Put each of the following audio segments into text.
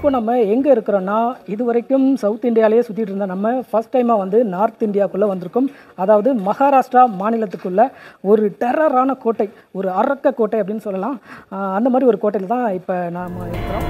இப்போ நம்ம எங்கே இருக்கிறோன்னா இது வரைக்கும் சவுத் இந்தியாவிலேயே சுற்றிட்டு இருந்த நம்ம ஃபஸ்ட் டைமாக வந்து நார்த் இந்தியாவுக்குள்ளே வந்திருக்கோம் அதாவது மகாராஷ்டிரா மாநிலத்துக்குள்ள ஒரு டெரரான கோட்டை ஒரு அரக்க கோட்டை அப்படின்னு சொல்லலாம் ஆஹ் அந்த மாதிரி ஒரு கோட்டையில் தான் இப்போ நாம் இருக்கிறோம்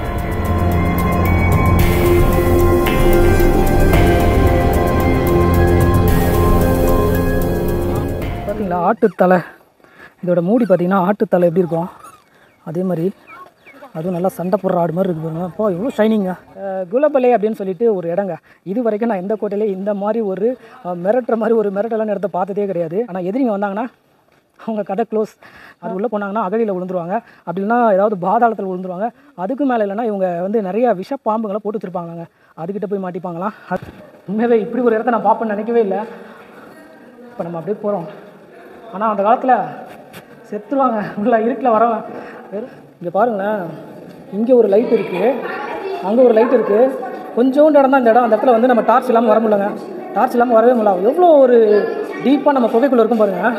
பார்த்தீங்களா ஆட்டுத்தலை இதோட மூடி பார்த்தீங்கன்னா ஆட்டுத்தலை எப்படி இருக்கும் அதே மாதிரி அதுவும் நல்லா சண்டை போடுற ஆடு மாதிரி இருக்கு பாருங்க அப்போ இவ்வளோ ஷைனிங்க குலபலே அப்படின்னு சொல்லிட்டு ஒரு இடங்க இது வரைக்கும் நான் எந்த கோட்டையிலே இந்த மாதிரி ஒரு அஹ், மிரட்டுற மாதிரி ஒரு மிரட்டலான இடத்த பார்த்ததே கிடையாது ஆனால் எதிரிங்க வந்தாங்கன்னா அவங்க கதை க்ளோஸ் அது உள்ளே போனாங்கன்னா அகழியில் விழுந்துருவாங்க அப்படி இல்லைன்னா ஏதாவது பாதாளத்தில் விழுந்துருவாங்க அதுக்கு மேலே இல்லைன்னா இவங்க வந்து நிறைய விஷ பாம்புங்களை போட்டு வச்சுருப்பாங்களாங்க அதுக்கிட்ட போய் மாட்டிப்பாங்களாம் அது உண்மையாகவே இப்படி ஒரு இடத்த நான் பார்ப்பேன்னு நினைக்கவே இல்லை இப்போ நம்ம அப்படியே போகிறோம் ஆனால் அந்த காலத்தில் செத்துருவாங்க உள்ள இருட்டில் வரவன் வெறும் இங்கே பாருங்களேன் இங்கே ஒரு லைட் இருக்குது அங்கே ஒரு லைட் இருக்குது கொஞ்சோண்டு இடம் தான் இந்த இடம் அந்த இடத்துல வந்து நம்ம டார்ச் இல்லாமல் வர முடியலங்க டார்ச் இல்லாமல் வரவே முடியல எவ்வளோ ஒரு டீப்பாக நம்ம புகைக்குள்ளே இருக்கும் பாருங்கள்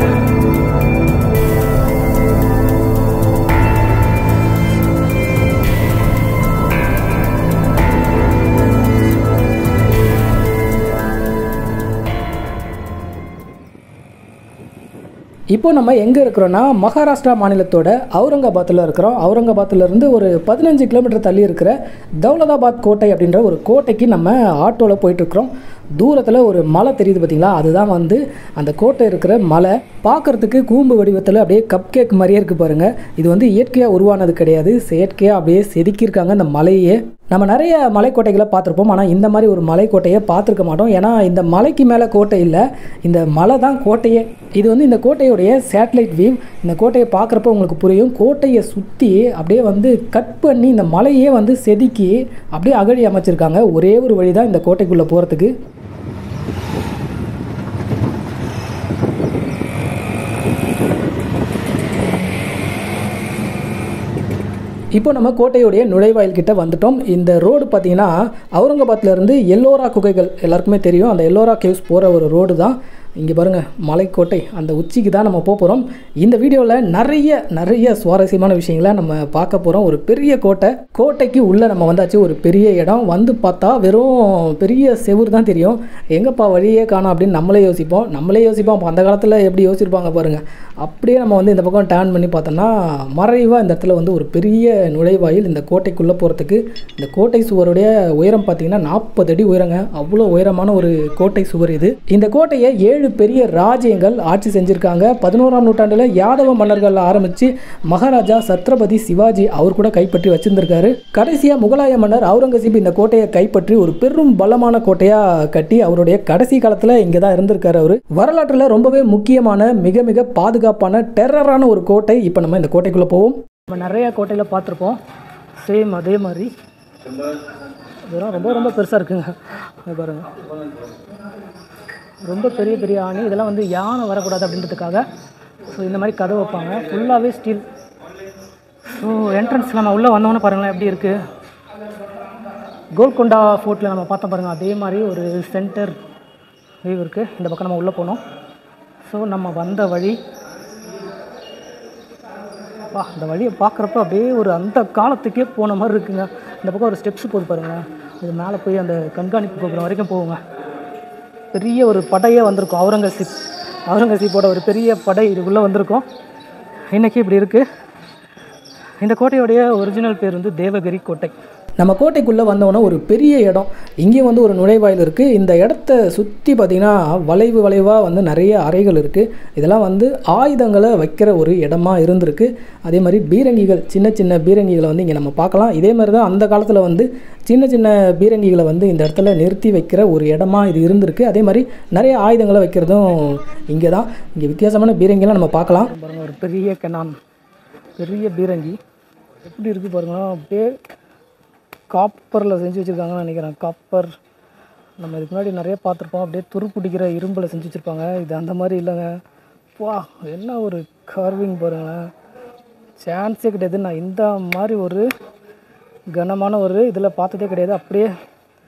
இப்போ நம்ம எங்கே இருக்கிறோன்னா மகாராஷ்டிரா மாநிலத்தோட அவுரங்காபாத்தில் இருக்கிறோம் அவுரங்காபாத்தில் இருந்து ஒரு பதினஞ்சு கிலோமீட்டர் தள்ளி இருக்கிற தௌலதாபாத் கோட்டை அப்படின்ற ஒரு கோட்டைக்கு நம்ம ஆட்டோவில் போயிட்டுருக்குறோம் தூரத்தில் ஒரு மலை தெரியுது பார்த்தீங்களா அதுதான் வந்து அந்த கோட்டை இருக்கிற மலை பார்க்குறதுக்கு கூம்பு வடிவத்தில் அப்படியே கப் கேக் மாதிரியே இருக்குது பாருங்கள் இது வந்து இயற்கையாக உருவானது கிடையாது செயற்கையாக அப்படியே செதுக்கியிருக்காங்க அந்த மலையே நம்ம நிறைய மலைக்கோட்டைகளை பார்த்துருப்போம் ஆனால் இந்த மாதிரி ஒரு மலைக்கோட்டையை பார்த்துருக்க மாட்டோம் ஏன்னா இந்த மலைக்கு மேலே கோட்டை இல்லை இந்த மலை தான் கோட்டையே இது வந்து இந்த கோட்டையுடைய சேட்டலைட் வியூ இந்த கோட்டையை பார்க்குறப்ப உங்களுக்கு புரியும் கோட்டையை சுற்றி அப்படியே வந்து கட் பண்ணி இந்த மலையே வந்து செதுக்கி அப்படியே அகழி அமைச்சிருக்காங்க ஒரே ஒரு வழி தான் இந்த கோட்டைக்குள்ளே போகிறதுக்கு இப்போ நம்ம கோட்டையுடைய நுழைவாயில் கிட்ட வந்துட்டோம் இந்த ரோடு பார்த்தீங்கன்னா அவுரங்காபாத்ல இருந்து எல்லோரா குகைகள் எல்லாருக்குமே தெரியும் அந்த எல்லோரா கேவ்ஸ் போகிற ஒரு ரோடு தான் இங்கே பாருங்கள் மலைக்கோட்டை அந்த உச்சிக்கு தான் நம்ம போக போகிறோம் இந்த வீடியோவில் நிறைய நிறைய சுவாரஸ்யமான விஷயங்களை நம்ம பார்க்க போகிறோம் ஒரு பெரிய கோட்டை கோட்டைக்கு உள்ளே நம்ம வந்தாச்சு ஒரு பெரிய இடம் வந்து பார்த்தா வெறும் பெரிய செவுரு தான் தெரியும் எங்கப்பா வழியே காணோம் அப்படின்னு நம்மளே யோசிப்போம் நம்மளே யோசிப்போம் அப்போ அந்த காலத்தில் எப்படி யோசிச்சிருப்பாங்க பாருங்கள் அப்படியே நம்ம வந்து இந்த பக்கம் டேர்ன் பண்ணி பார்த்தோம்னா மறைவாக இந்த இடத்துல வந்து ஒரு பெரிய நுழைவாயில் இந்த கோட்டைக்குள்ளே போகிறதுக்கு இந்த கோட்டை சுவருடைய உயரம் பார்த்தீங்கன்னா நாற்பது அடி உயரங்க அவ்வளோ உயரமான ஒரு கோட்டை சுவர் இது இந்த கோட்டையை ஏழு பெரிய ராஜ்யங்கள் ஆட்சி செஞ்சுருக்காங்க பதினோராம் நூற்றாண்டில் யாதவ மன்னர்கள் ஆரம்பித்து மகாராஜா சத்ரபதி சிவாஜி அவர் கூட கைப்பற்றி வச்சிருந்திருக்காரு கடைசியாக முகலாய மன்னர் அவுரங்கசீப் இந்த கோட்டையை கைப்பற்றி ஒரு பெரும் பலமான கோட்டையாக கட்டி அவருடைய கடைசி காலத்தில் இங்கே தான் இருந்திருக்காரு அவர் வரலாற்றில் ரொம்பவே முக்கியமான மிக மிக பாதுகாப்பான டெரரான ஒரு கோட்டை இப்போ நம்ம இந்த கோட்டைக்குள்ளே போவோம் நம்ம நிறைய கோட்டையில் பார்த்துருப்போம் சேம் அதே மாதிரி இதெல்லாம் ரொம்ப ரொம்ப பெருசாக இருக்குங்க இங்க பாருங்க ரொம்ப பெரிய பெரிய ஆணி இதெல்லாம் வந்து யானை வரக்கூடாது அப்படின்றதுக்காக ஸோ இந்த மாதிரி கதவு வைப்பாங்க ஃபுல்லாகவே ஸ்டீல் ஸோ என்ட்ரன்ஸில் நம்ம உள்ளே வந்தோன்னே பாருங்களேன் எப்படி இருக்குது கோல்கொண்டா ஃபோர்ட்டில் நம்ம பார்த்தோம் பாருங்கள் அதே மாதிரி ஒரு சென்டர் வியூ இருக்குது இந்த பக்கம் நம்ம உள்ளே போனோம் ஸோ நம்ம வந்த வழி வா இந்த வழியை பார்க்குறப்ப அப்படியே ஒரு அந்த காலத்துக்கே போன மாதிரி இருக்குங்க இந்த பக்கம் ஒரு ஸ்டெப்ஸ் போகுது பாருங்களேன் இது மேலே போய் அந்த கண்காணிப்பு கோபுரம் வரைக்கும் போகுங்க பெரிய ஒரு படையே வந்திருக்கும் அவுரங்கசீப் அவுரங்கசீப்போட ஒரு பெரிய படை இதுக்குள்ளே வந்திருக்கும் இன்றைக்கி இப்படி இருக்குது இந்த கோட்டையுடைய ஒரிஜினல் பேர் வந்து தேவகிரி கோட்டை நம்ம கோட்டைக்குள்ளே வந்தோன்னே ஒரு பெரிய இடம் இங்கேயும் வந்து ஒரு நுழைவாயில் இருக்குது இந்த இடத்த சுற்றி பார்த்திங்கன்னா வளைவு வளைவாக வந்து நிறைய அறைகள் இருக்குது இதெல்லாம் வந்து ஆயுதங்களை வைக்கிற ஒரு இடமா இருந்திருக்கு அதே மாதிரி பீரங்கிகள் சின்ன சின்ன பீரங்கிகளை வந்து இங்கே நம்ம பார்க்கலாம் இதே மாதிரி தான் அந்த காலத்தில் வந்து சின்ன சின்ன பீரங்கிகளை வந்து இந்த இடத்துல நிறுத்தி வைக்கிற ஒரு இடமா இது இருந்திருக்கு அதே மாதிரி நிறைய ஆயுதங்களை வைக்கிறதும் இங்கே தான் இங்கே வித்தியாசமான பீரங்கிலாம் நம்ம பார்க்கலாம் பாருங்கள் ஒரு பெரிய கெனான் பெரிய பீரங்கி எப்படி இருக்குது பாருங்களேன் அப்படியே காப்பரில் செஞ்சு வச்சுருக்காங்கன்னு நினைக்கிறேன் காப்பர் நம்ம இதுக்கு முன்னாடி நிறைய பார்த்துருப்போம் அப்படியே துரு பிடிக்கிற இரும்பில் செஞ்சு வச்சுருப்பாங்க இது அந்த மாதிரி இல்லைங்க வா என்ன ஒரு கார்விங் பாருங்களேன் சான்ஸே கிடையாது நான் இந்த மாதிரி ஒரு கனமான ஒரு இதில் பார்த்ததே கிடையாது அப்படியே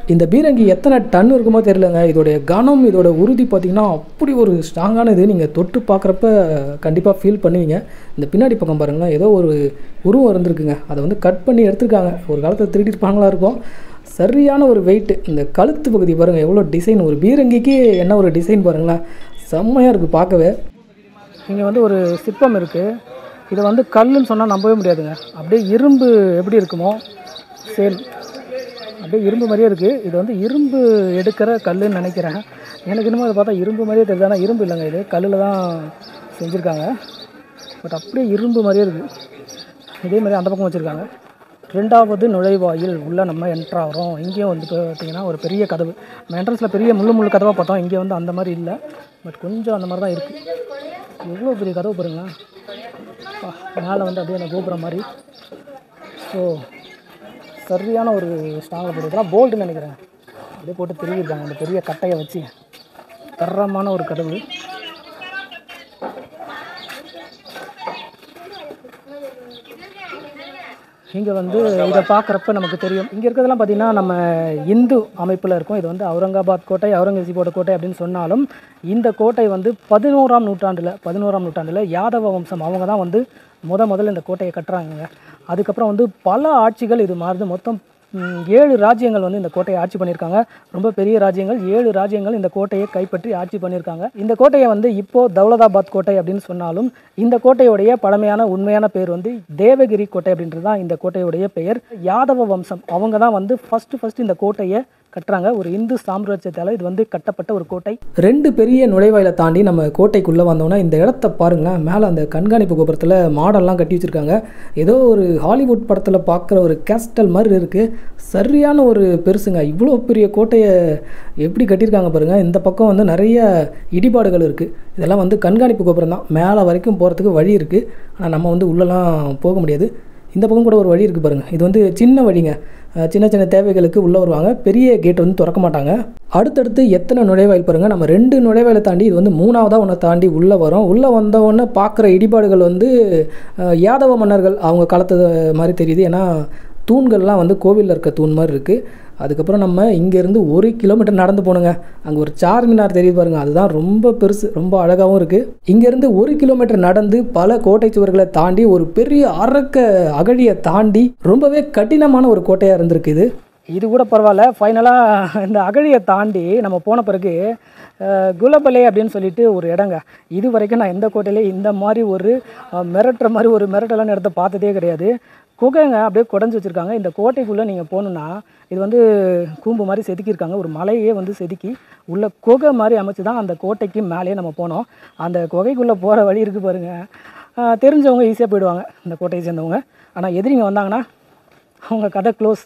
இந்த பீரங்கி எத்தனை டன் இருக்குமோ தெரியலங்க இதோடைய கனம் இதோட உறுதி பார்த்திங்கன்னா அப்படி ஒரு ஸ்ட்ராங்கான இது நீங்கள் தொட்டு பார்க்குறப்ப கண்டிப்பாக ஃபீல் பண்ணுவீங்க இந்த பின்னாடி பக்கம் பாருங்களேன் ஏதோ ஒரு உருவம் இருந்திருக்குங்க அதை வந்து கட் பண்ணி எடுத்திருக்காங்க ஒரு காலத்தில் திருடிருப்பாங்களா இருக்கும் சரியான ஒரு வெயிட் இந்த கழுத்து பகுதி பாருங்கள் எவ்வளோ டிசைன் ஒரு பீரங்கிக்கு என்ன ஒரு டிசைன் பாருங்களேன் செம்மையாக இருக்குது பார்க்கவே இங்கே வந்து ஒரு சிற்பம் இருக்குது இதை வந்து கல்லுன்னு சொன்னால் நம்பவே முடியாதுங்க அப்படியே இரும்பு எப்படி இருக்குமோ சேம் அப்படியே இரும்பு மாதிரியே இருக்குது இது வந்து இரும்பு எடுக்கிற கல்லுன்னு நினைக்கிறேன் எனக்கு என்னமோ அதை பார்த்தா இரும்பு மாதிரியே தெரியுது ஆனால் இரும்பு இல்லைங்க இது கல்லில் தான் செஞ்சுருக்காங்க பட் அப்படியே இரும்பு மாதிரியே இருக்குது இதே மாதிரி அந்த பக்கம் வச்சுருக்காங்க ரெண்டாவது நுழைவாயில் உள்ளே நம்ம என்ட்ரு ஆகிறோம் இங்கேயும் வந்து பார்த்தீங்கன்னா ஒரு பெரிய கதவு நம்ம என்ட்ரன்ஸில் பெரிய முள்ளு முள்ளு கதவாக பார்த்தோம் இங்கே வந்து அந்த மாதிரி இல்லை பட் கொஞ்சம் அந்த மாதிரி தான் இருக்குது எவ்வளோ பெரிய கதவு பாருங்களேன் அப்பா, மேலே வந்து அப்படியே அந்த கோபுரம் மாதிரி ஸோ சரியான ஒரு ஸ்ட்ராங்கில் போட்டு இதெல்லாம் போல்ட்டுன்னு நினைக்கிறேன் அப்படியே போட்டு திருவிருக்காங்க அந்த பெரிய கட்டையை வச்சு தரமான ஒரு கதவு இங்கே வந்து இதை பார்க்குறப்ப நமக்கு தெரியும் இங்கே இருக்கிறதெல்லாம் பார்த்தீங்கன்னா நம்ம இந்து அமைப்பில் இருக்கும் இது வந்து அவுரங்காபாத் கோட்டை அவுரங்கசீபோட கோட்டை அப்படின்னு சொன்னாலும் இந்த கோட்டை வந்து பதினோராம் நூற்றாண்டில் பதினோராம் நூற்றாண்டில் யாதவ வம்சம் அவங்க தான் வந்து முத முதல்ல இந்த கோட்டையை கட்டுறாங்க அதுக்கப்புறம் வந்து பல ஆட்சிகள் இது மாறுது மொத்தம் ம், ஏழு ராஜ்யங்கள் வந்து இந்த கோட்டையை ஆட்சி பண்ணியிருக்காங்க ரொம்ப பெரிய ராஜ்யங்கள் ஏழு ராஜ்யங்கள் இந்த கோட்டையை கைப்பற்றி ஆட்சி பண்ணியிருக்காங்க இந்த கோட்டையை வந்து இப்போ தௌலதாபாத் கோட்டை அப்படின்னு சொன்னாலும் இந்த கோட்டையுடைய பழமையான உண்மையான பேர் வந்து தேவகிரி கோட்டை அப்படின்றது தான் இந்த கோட்டையுடைய பெயர் யாதவ வம்சம் அவங்க தான் வந்து ஃபர்ஸ்ட் ஃபர்ஸ்ட் இந்த கோட்டையை கட்டுறாங்க ஒரு இந்து சாம்ராஜ்யத்தால் இது வந்து கட்டப்பட்ட ஒரு கோட்டை ரெண்டு பெரிய நுழைவாயிலை தாண்டி நம்ம கோட்டைக்குள்ளே வந்தோம்னா இந்த இடத்த பாருங்களேன் மேலே அந்த கண்காணிப்பு கோபுரத்தில் மாடெல்லாம் கட்டி வச்சுருக்காங்க ஏதோ ஒரு ஹாலிவுட் படத்தில் பார்க்குற ஒரு கேஸ்டல் மாதிரி இருக்குது சரியான ஒரு பெருசுங்க இவ்வளோ பெரிய கோட்டையை எப்படி கட்டியிருக்காங்க பாருங்கள் இந்த பக்கம் வந்து நிறைய இடிபாடுகள் இருக்குது இதெல்லாம் வந்து கண்காணிப்பு கோபுரம் தான் மேலே வரைக்கும் போகிறதுக்கு வழி இருக்குது ஆனால் நம்ம வந்து உள்ளெல்லாம் போக முடியாது இந்த பக்கம் கூட ஒரு வழி இருக்குது பாருங்கள் இது வந்து சின்ன வழிங்க அஹ் சின்ன சின்ன தேவைகளுக்கு உள்ளே வருவாங்க பெரிய கேட் வந்து திறக்க மாட்டாங்க அடுத்தடுத்து எத்தனை நுழைவாயில் பாருங்கள் நம்ம ரெண்டு நுழைவாயிலை தாண்டி இது வந்து மூணாவதாக ஒன்றை தாண்டி உள்ளே வரோம் உள்ளே வந்த உடனே பார்க்குற இடிபாடுகள் வந்து அஹ், யாதவ மன்னர்கள் அவங்க காலத்து மாதிரி தெரியுது ஏன்னா தூண்கள்லாம் வந்து கோவிலில் இருக்க தூண் மாதிரி இருக்குது அதுக்கப்புறம் நம்ம இங்கேருந்து ஒரு கிலோமீட்டர் நடந்து போகணுங்க அங்கே ஒரு சார்மினார் தெரியுது பாருங்க அதுதான் ரொம்ப பெருசு ரொம்ப அழகாகவும் இருக்குது இங்கேருந்து ஒரு கிலோமீட்டர் நடந்து பல கோட்டை சுவர்களை தாண்டி ஒரு பெரிய அரக்க அகழியை தாண்டி ரொம்பவே கடினமான ஒரு கோட்டையாக இருந்திருக்கு இது இது கூட பரவாயில்ல ஃபைனலாக இந்த அகழியை தாண்டி நம்ம போன பிறகு அஹ், குலபலே அப்படின்னு சொல்லிட்டு ஒரு இடங்க இது வரைக்கும் நான் எந்த கோட்டையிலையும் இந்த மாதிரி ஒரு அஹ், மிரட்டுற மாதிரி ஒரு மிரட்டலான இடத்த பார்த்ததே கிடையாது குகைங்க அப்படியே குடஞ்சி வச்சுருக்காங்க இந்த கோட்டைக்குள்ளே நீங்கள் போகணுன்னா இது வந்து கூம்பு மாதிரி செதுக்கியிருக்காங்க ஒரு மலையே வந்து செதுக்கி உள்ள குகை மாதிரி அமைச்சு தான் அந்த கோட்டைக்கு மேலேயே நம்ம போனோம் அந்த குகைக்குள்ளே போகிற வழி இருக்குது பாருங்கள் தெரிஞ்சவங்க ஈஸியாக போயிடுவாங்க இந்த கோட்டையை சேர்ந்தவங்க ஆனால் எதிரிங்க வந்தாங்கன்னா அவங்க கதை க்ளோஸ்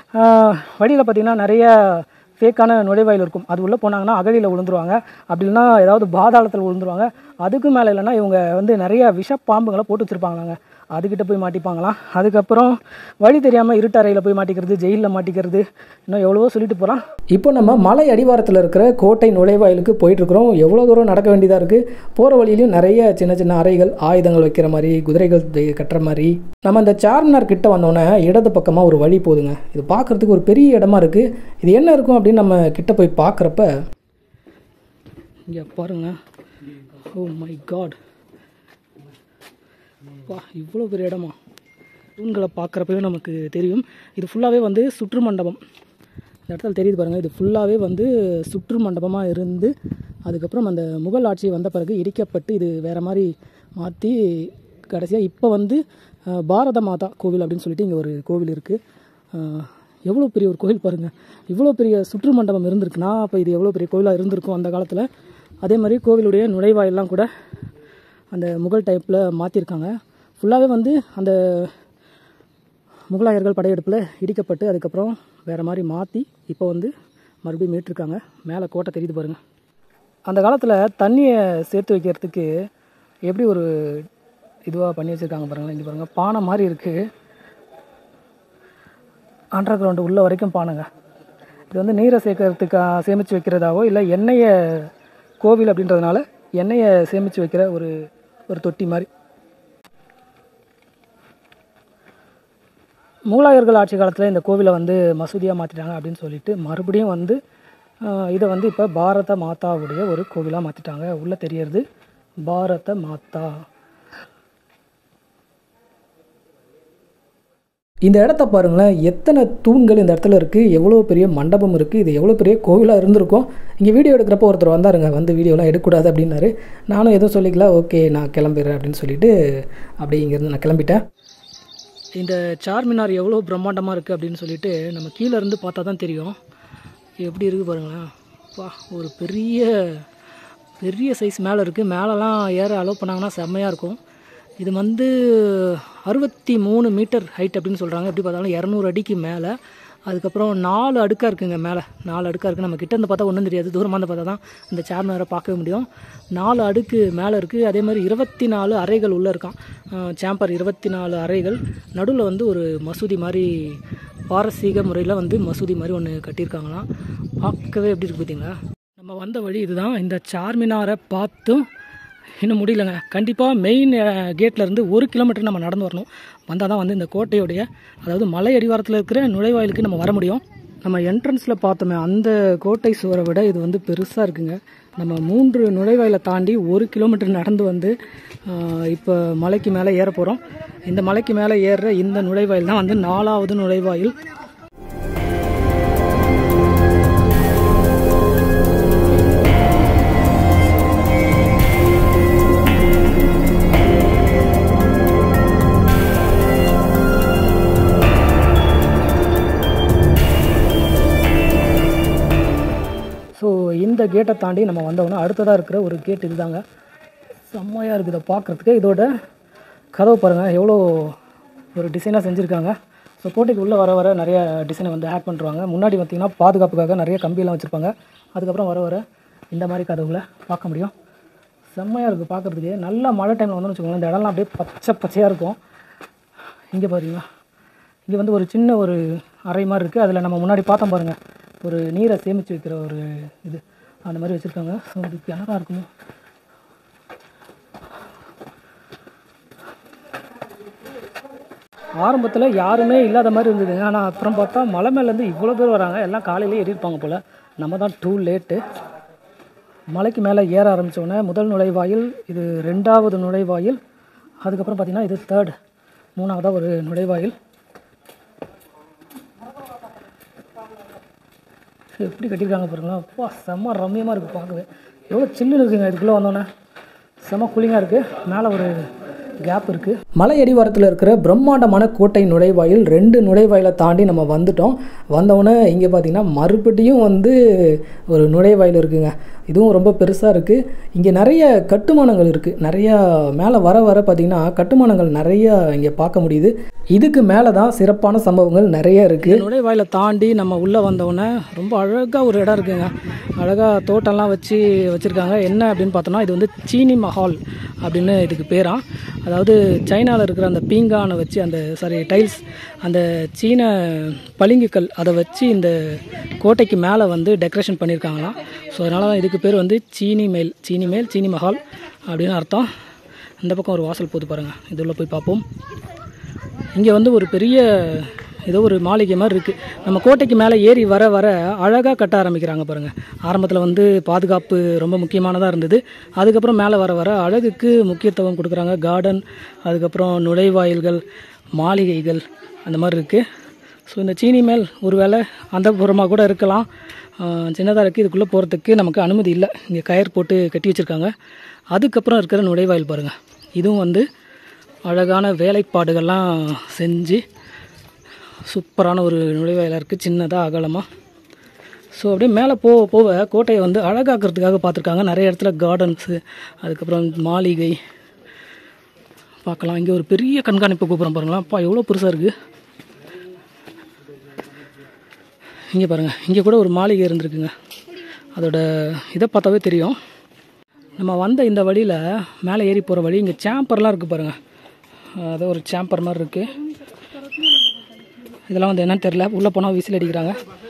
வழியில் பார்த்தீங்கன்னா நிறைய ஃபேக்கான நுழைவாயில் இருக்கும் அது உள்ளே போனாங்கன்னா அகழியில் விழுந்துருவாங்க அப்படி இல்லைன்னா ஏதாவது பாதாளத்தில் விழுந்துருவாங்க அதுக்கு மேலே இல்லைன்னா இவங்க வந்து நிறைய விஷ பாம்புங்களை போட்டு வச்சுருப்பாங்களாங்க அதுக்கிட்ட போய் மாட்டிப்பாங்களாம் அதுக்கப்புறம் வழி தெரியாமல் இருட்டறையில் போய் மாட்டிக்கிறது ஜெயிலில் மாட்டிக்கிறது இன்னும் எவ்வளவோ சொல்லிட்டு போகலாம் இப்போ நம்ம மலை அடிவாரத்தில் இருக்கிற கோட்டை நுழைவாயிலுக்கு போயிட்டுருக்குறோம் எவ்வளோ தூரம் நடக்க வேண்டியதாக இருக்குது போகிற வழியிலையும் நிறைய சின்ன சின்ன அறைகள் ஆயுதங்கள் வைக்கிற மாதிரி குதிரைகள் தி- கட்டுற மாதிரி நம்ம இந்த சார்மினார் கிட்ட வந்தோடனே இடது பக்கமாக ஒரு வழி போகுதுங்க இது பார்க்குறதுக்கு ஒரு பெரிய இடமா இருக்குது இது என்ன இருக்கும் அப்படின்னு நம்ம கிட்ட போய் பார்க்குறப்ப இங்கே பாருங்க ஓ மை காட் வா இவ்வளோ பெரிய இடமா தூண்களை பார்க்குறப்பவே நமக்கு தெரியும் இது ஃபுல்லாகவே வந்து சுற்று மண்டபம் இந்த இடத்துல தெரியுது பாருங்கள் இது ஃபுல்லாகவே வந்து சுற்று மண்டபமாக இருந்து அதுக்கப்புறம் அந்த முகல் ஆட்சி வந்த பிறகு இடிக்கப்பட்டு இது வேறு மாதிரி மாற்றி கடைசியாக இப்போ வந்து அஹ், பாரத மாதா கோவில் அப்படின்னு சொல்லிட்டு இங்கே ஒரு கோவில் இருக்குது எவ்வளோ பெரிய ஒரு கோவில் பாருங்கள் இவ்வளோ பெரிய சுற்று மண்டபம் இருந்திருக்குன்னா அப்போ இது எவ்வளோ பெரிய கோவிலாக இருந்திருக்கும் அந்த காலத்தில் அதே மாதிரி கோவிலுடைய நுழைவாயிலெலாம் கூட அந்த முகல் டைப்பில் மாற்றிருக்காங்க ஃபுல்லாகவே வந்து அந்த முகலாயர்கள் படையெடுப்பில் இடிக்கப்பட்டு அதுக்கப்புறம் வேறு மாதிரி மாற்றி இப்போ வந்து மறுபடியும் மீட்டிருக்காங்க மேலே கோட்டை தெரியுது பாருங்கள் அந்த காலத்தில் தண்ணியை சேர்த்து வைக்கிறதுக்கு எப்படி ஒரு இதுவாக பண்ணி வச்சுருக்காங்க பாருங்களேன் இங்கே பாருங்கள் பானை மாதிரி இருக்குது அண்டர் கிரவுண்டு உள்ள வரைக்கும் பானைங்க இது வந்து நீரை சேர்க்கறதுக்கா சேமித்து வைக்கிறதாவோ இல்லை எண்ணெயை கோவில் அப்படின்றதுனால எண்ணெயை சேமித்து வைக்கிற ஒரு ஒரு தொட்டி மாதிரி முகலாயர்கள் ஆட்சி காலத்தில் இந்த கோவிலை வந்து மசூதியாக மாற்றிட்டாங்க அப்படின்னு சொல்லிட்டு மறுபடியும் வந்து ஆஹ், இதை வந்து இப்போ பாரத மாதாவுடைய ஒரு கோவிலாக மாற்றிட்டாங்க உள்ளே தெரியறது பாரத மாதா இந்த இடத்த பாருங்களேன் எத்தனை தூண்கள் இந்த இடத்துல இருக்குது எவ்வளோ பெரிய மண்டபம் இருக்குது இது எவ்வளோ பெரிய கோவிலாக இருந்திருக்கும் இங்கே வீடியோ எடுக்கிறப்போ ஒருத்தர் வந்தாருங்க வந்து வீடியோலாம் எடுக்கக்கூடாது அப்படின்னாரு நானும் எதுவும் சொல்லிக்கல ஓகே நான் கிளம்பிடுறேன் அப்படின்னு சொல்லிட்டு அப்படி இங்கேருந்து நான் கிளம்பிட்டேன் இந்த சார்மினார் எவ்வளோ பிரம்மாண்டமாக இருக்குது அப்படின்னு சொல்லிட்டு நம்ம கீழே இருந்து பார்த்தா தான் தெரியும் எப்படி இருக்குது பாருங்களேன் பா ஒரு பெரிய பெரிய சைஸ் மேலே இருக்குது மேலெலாம் ஏற அலோவ் பண்ணாங்கன்னா செம்மையாக இருக்கும் இது வந்து அறுபத்தி மூணு மீட்டர் ஹைட் அப்படின்னு சொல்கிறாங்க எப்படி பார்த்தாலும் இரநூறு அடிக்கு மேலே அதுக்கப்புறம் நாலு அடுக்காக இருக்குங்க மேலே நாலு அடுக்காக இருக்குது நம்ம கிட்ட இருந்து பார்த்தா ஒன்றும் தெரியாது தூரமாக இருந்து பார்த்தா தான் இந்த சார்மினாரை பார்க்கவே முடியும் நாலு அடுக்கு மேலே இருக்குது அதே மாதிரி இருபத்தி நாலு அறைகள் உள்ளே இருக்கான் சாம்பர் இருபத்தி நாலு அறைகள் நடுவில் வந்து ஒரு மசூதி மாதிரி பாரசீக முறையில் வந்து மசூதி மாதிரி ஒன்று கட்டியிருக்காங்களாம் பார்க்கவே எப்படி இருக்கு பார்த்தீங்களா நம்ம வந்த வழி இதுதான் இந்த சார்மினாரை பார்த்தும் இன்னும் முடியலங்க கண்டிப்பாக மெயின் கேட்லேருந்து ஒரு கிலோமீட்டர் நம்ம நடந்து வரணும் வந்தால் தான் வந்து இந்த கோட்டையுடைய அதாவது மலை அடிவாரத்தில் இருக்கிற நுழைவாயிலுக்கு நம்ம வர முடியும் நம்ம என்ட்ரன்ஸில் பார்த்தோமே அந்த கோட்டை சுவரை விட இது வந்து பெருசாக இருக்குங்க நம்ம மூன்று நுழைவாயிலை தாண்டி ஒரு கிலோமீட்டர் நடந்து வந்து இப்போ மலைக்கு மேலே ஏற போகிறோம் இந்த மலைக்கு மேலே ஏறுற இந்த நுழைவாயில் தான் வந்து நாலாவது நுழைவாயில் ஸோ இந்த கேட்டை தாண்டி நம்ம வந்தோம்னா அடுத்ததாக இருக்கிற ஒரு கேட் இதுதாங்க செம்மையாக இருக்குது இதை பார்க்குறதுக்கு இதோட கதவு பாருங்கள் எவ்வளோ ஒரு டிசைனாக செஞ்சுருக்காங்க ஸோ கோட்டைக்கு உள்ளே வர வர நிறைய டிசைனை வந்து ஆட் பண்ணுறாங்க முன்னாடி பார்த்திங்கன்னா பாதுகாப்புக்காக நிறைய கம்பியெல்லாம் வச்சுருப்பாங்க அதுக்கப்புறம் வர வர இந்த மாதிரி கதவுகளை பார்க்க முடியும் செம்மையாக இருக்குது பார்க்குறதுக்கு நல்லா மழை டைமில் வந்தோம்னு வச்சுக்கோங்களேன் இந்த இடம்லாம் அப்படியே பச்சை பச்சையாக இருக்கும் இங்கே பாருங்களா இங்கே வந்து ஒரு சின்ன ஒரு அறை மாதிரி இருக்குது அதில் நம்ம முன்னாடி பார்த்தோம் பாருங்கள் ஒரு நீரை சேமித்து வைக்கிற ஒரு இது அந்த மாதிரி வச்சுருக்காங்க ஸோ இது கிணறா இருக்குமோ ஆரம்பத்தில் யாருமே இல்லாத மாதிரி இருந்ததுங்க ஆனால் அப்புறம் பார்த்தா மலை மேலேருந்து இவ்வளோ பேர் வராங்க எல்லாம் காலையிலே ஏறியிருப்பாங்க போல் நம்ம தான் டூ லேட்டு மலைக்கு மேலே ஏற ஆரம்பித்தோடனே முதல் நுழைவாயில் இது ரெண்டாவது நுழைவாயில் அதுக்கப்புறம் பார்த்திங்கன்னா இது தேர்ட் மூணாவதாக ஒரு நுழைவாயில் எப்படி கட்டியிருக்காங்க பாருங்களா அப்பா செம்ம ரம்மியமாக இருக்குது பார்க்கவே எவ்வளோ சில்லுன்னு இருக்குங்க இதுக்குள்ளே வந்தோன்னே செம்ம கூலிங்காக இருக்குது மேலே ஒரு கேப் இருக்குது மலை அடிவாரத்தில் இருக்கிற பிரம்மாண்டமான கோட்டை நுழைவாயில் ரெண்டு நுழைவாயிலை தாண்டி நம்ம வந்துட்டோம் வந்தவுடனே இங்கே பார்த்தீங்கன்னா மறுபடியும் வந்து ஒரு நுழைவாயில் இருக்குங்க இதுவும் ரொம்ப பெருசாக இருக்குது இங்கே நிறைய கட்டுமானங்கள் இருக்குது நிறையா மேலே வர வர பார்த்திங்கன்னா கட்டுமானங்கள் நிறைய இங்கே பார்க்க முடியுது இதுக்கு மேலே தான் சிறப்பான சம்பவங்கள் நிறைய இருக்குது நுழைவாயிலை தாண்டி நம்ம உள்ளே வந்தவுடனே ரொம்ப அழகாக ஒரு இடம் இருக்குங்க அழகாக தோட்டம்லாம் வச்சு வச்சுருக்காங்க என்ன அப்படின்னு பார்த்தோம்னா இது வந்து சீனி மஹால் அப்படின்னு இதுக்கு பேரா அதாவது சைனாவில் இருக்கிற அந்த பீங்கானை வச்சு அந்த சாரி டைல்ஸ் அந்த சீன பளிங்குக்கல் அதை வச்சு இந்த கோட்டைக்கு மேலே வந்து டெக்கரேஷன் பண்ணியிருக்காங்களாம் ஸோ அதனால தான் இதுக்கு பேர் வந்து சீனி மேல் சீனி மேல் சீனி மஹால் அப்படின்னு அர்த்தம் இந்த பக்கம் ஒரு வாசல் போது பாருங்கள் இது உள்ள போய் பார்ப்போம் இங்கே வந்து ஒரு பெரிய ஏதோ ஒரு மாளிகை மாதிரி இருக்குது நம்ம கோட்டைக்கு மேலே ஏறி வர வர அழகாக கட்ட ஆரம்பிக்கிறாங்க பாருங்கள் ஆரம்பத்தில் வந்து பாதுகாப்பு ரொம்ப முக்கியமானதாக இருந்தது அதுக்கப்புறம் மேலே வர வர அழகுக்கு முக்கியத்துவம் கொடுக்குறாங்க கார்டன் அதுக்கப்புறம் நுழைவாயில்கள் மாளிகைகள் அந்த மாதிரி இருக்குது ஸோ இந்த சீனி மேல் ஒருவேளை அந்த புறமாக கூட இருக்கலாம் சின்னதாக இருக்குது இதுக்குள்ளே போகிறதுக்கு நமக்கு அனுமதி இல்லை இங்கே கயர் போட்டு கட்டி வச்சுருக்காங்க அதுக்கப்புறம் இருக்கிற நுழைவாயில் பாருங்கள் இதுவும் வந்து அழகான வேலைப்பாடுகள்லாம் செஞ்சு சூப்பரான ஒரு நுழைவாயிலாக இருக்குது சின்னதாக அகலமாக ஸோ அப்படியே மேலே போக போக கோட்டையை வந்து அழகாக்கிறதுக்காக பார்த்துருக்காங்க நிறைய இடத்துல கார்டன்ஸு அதுக்கப்புறம் மாளிகை பார்க்கலாம் இங்கே ஒரு பெரிய கண்காணிப்பு கோபுரம் பாருங்களா அப்பா எவ்வளோ பெருசாக இருக்குது இங்கே பாருங்கள் இங்கே கூட ஒரு மாளிகை இருந்திருக்குங்க அதோட இதை பார்த்தாவே தெரியும் நம்ம வந்த இந்த வழியில் மேலே ஏறி போகிற வழி இங்கே சாம்பர்லாம் இருக்குது பாருங்கள் அதோ ஒரு சாம்பர் மாதிரி இருக்குது இதெல்லாம் வந்து என்னன்னு தெரில உள்ளே போனால் விசில் அடிக்கிறாங்க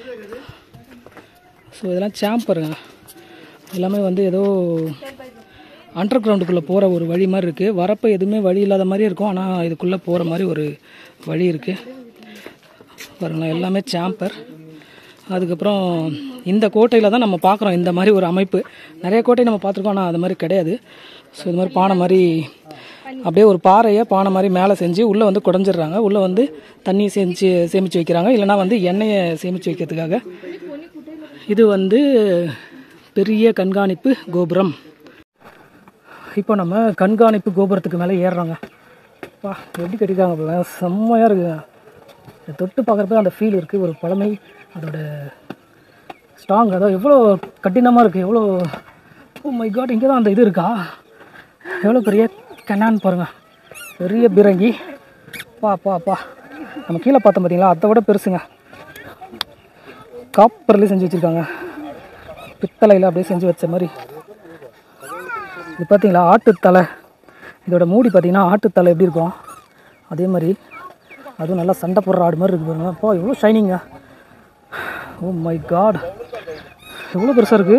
ஸோ இதெல்லாம் சாம்பருங்க எல்லாமே வந்து ஏதோ அண்டர் கிரவுண்டுக்குள்ளே போகிற ஒரு வழி மாதிரி இருக்குது வரப்போ எதுவுமே வழி இல்லாத மாதிரி இருக்கும் ஆனால் இதுக்குள்ளே போகிற மாதிரி ஒரு வழி இருக்குது பாருங்களேன் எல்லாமே சாம்பர் அதுக்கப்புறம் இந்த கோட்டையில் தான் நம்ம பார்க்குறோம் இந்த மாதிரி ஒரு அமைப்பு நிறைய கோட்டை நம்ம பார்த்துருக்கோம் ஆனால் அது மாதிரி கிடையாது ஸோ இது மாதிரி பானை மாதிரி அப்படியே ஒரு பாறையை பானை மாதிரி மேலே செஞ்சு உள்ளே வந்து குடஞ்சிடுறாங்க உள்ளே வந்து தண்ணி செஞ்சு சேமித்து வைக்கிறாங்க இல்லைனா வந்து எண்ணெயை சேமித்து வைக்கிறதுக்காக இது வந்து பெரிய கண்காணிப்பு கோபுரம் இப்போ நம்ம கண்காணிப்பு கோபுரத்துக்கு மேலே ஏறுறோங்க பா எப்படி கட்டிருக்காங்க பாருங்க செம்மையாக இருக்குங்க இதை தொட்டு பார்க்குறப்ப அந்த ஃபீல் இருக்குது ஒரு பழமை அதோட ஸ்ட்ராங் அதாவது எவ்வளோ கடினமாக இருக்குது எவ்வளோ ஓ மை காட் இங்கே தான் அந்த இது இருக்கா எவ்வளோ பெரிய கெனான் பாருங்க பெரிய பீரங்கி பா பா பா நம்ம கீழே பார்த்தோம் பார்த்தீங்களா அதை விட பெருசுங்க காப்பர்லேயே செஞ்சு வச்சுருக்காங்க பித்தளையில் அப்படியே செஞ்சு வச்ச மாதிரி இது பார்த்தீங்களா ஆட்டுத்தலை இதோட மூடி பார்த்தீங்கன்னா ஆட்டுத்தலை எப்படி இருக்கும் அதே மாதிரி அதுவும் நல்லா சண்டை போடுற ஆடு மாதிரி இருக்கு பாருங்க அப்பா எவ்வளோ ஷைனிங்க ஓ மை காட் எவ்வளோ பெருசாக இருக்குது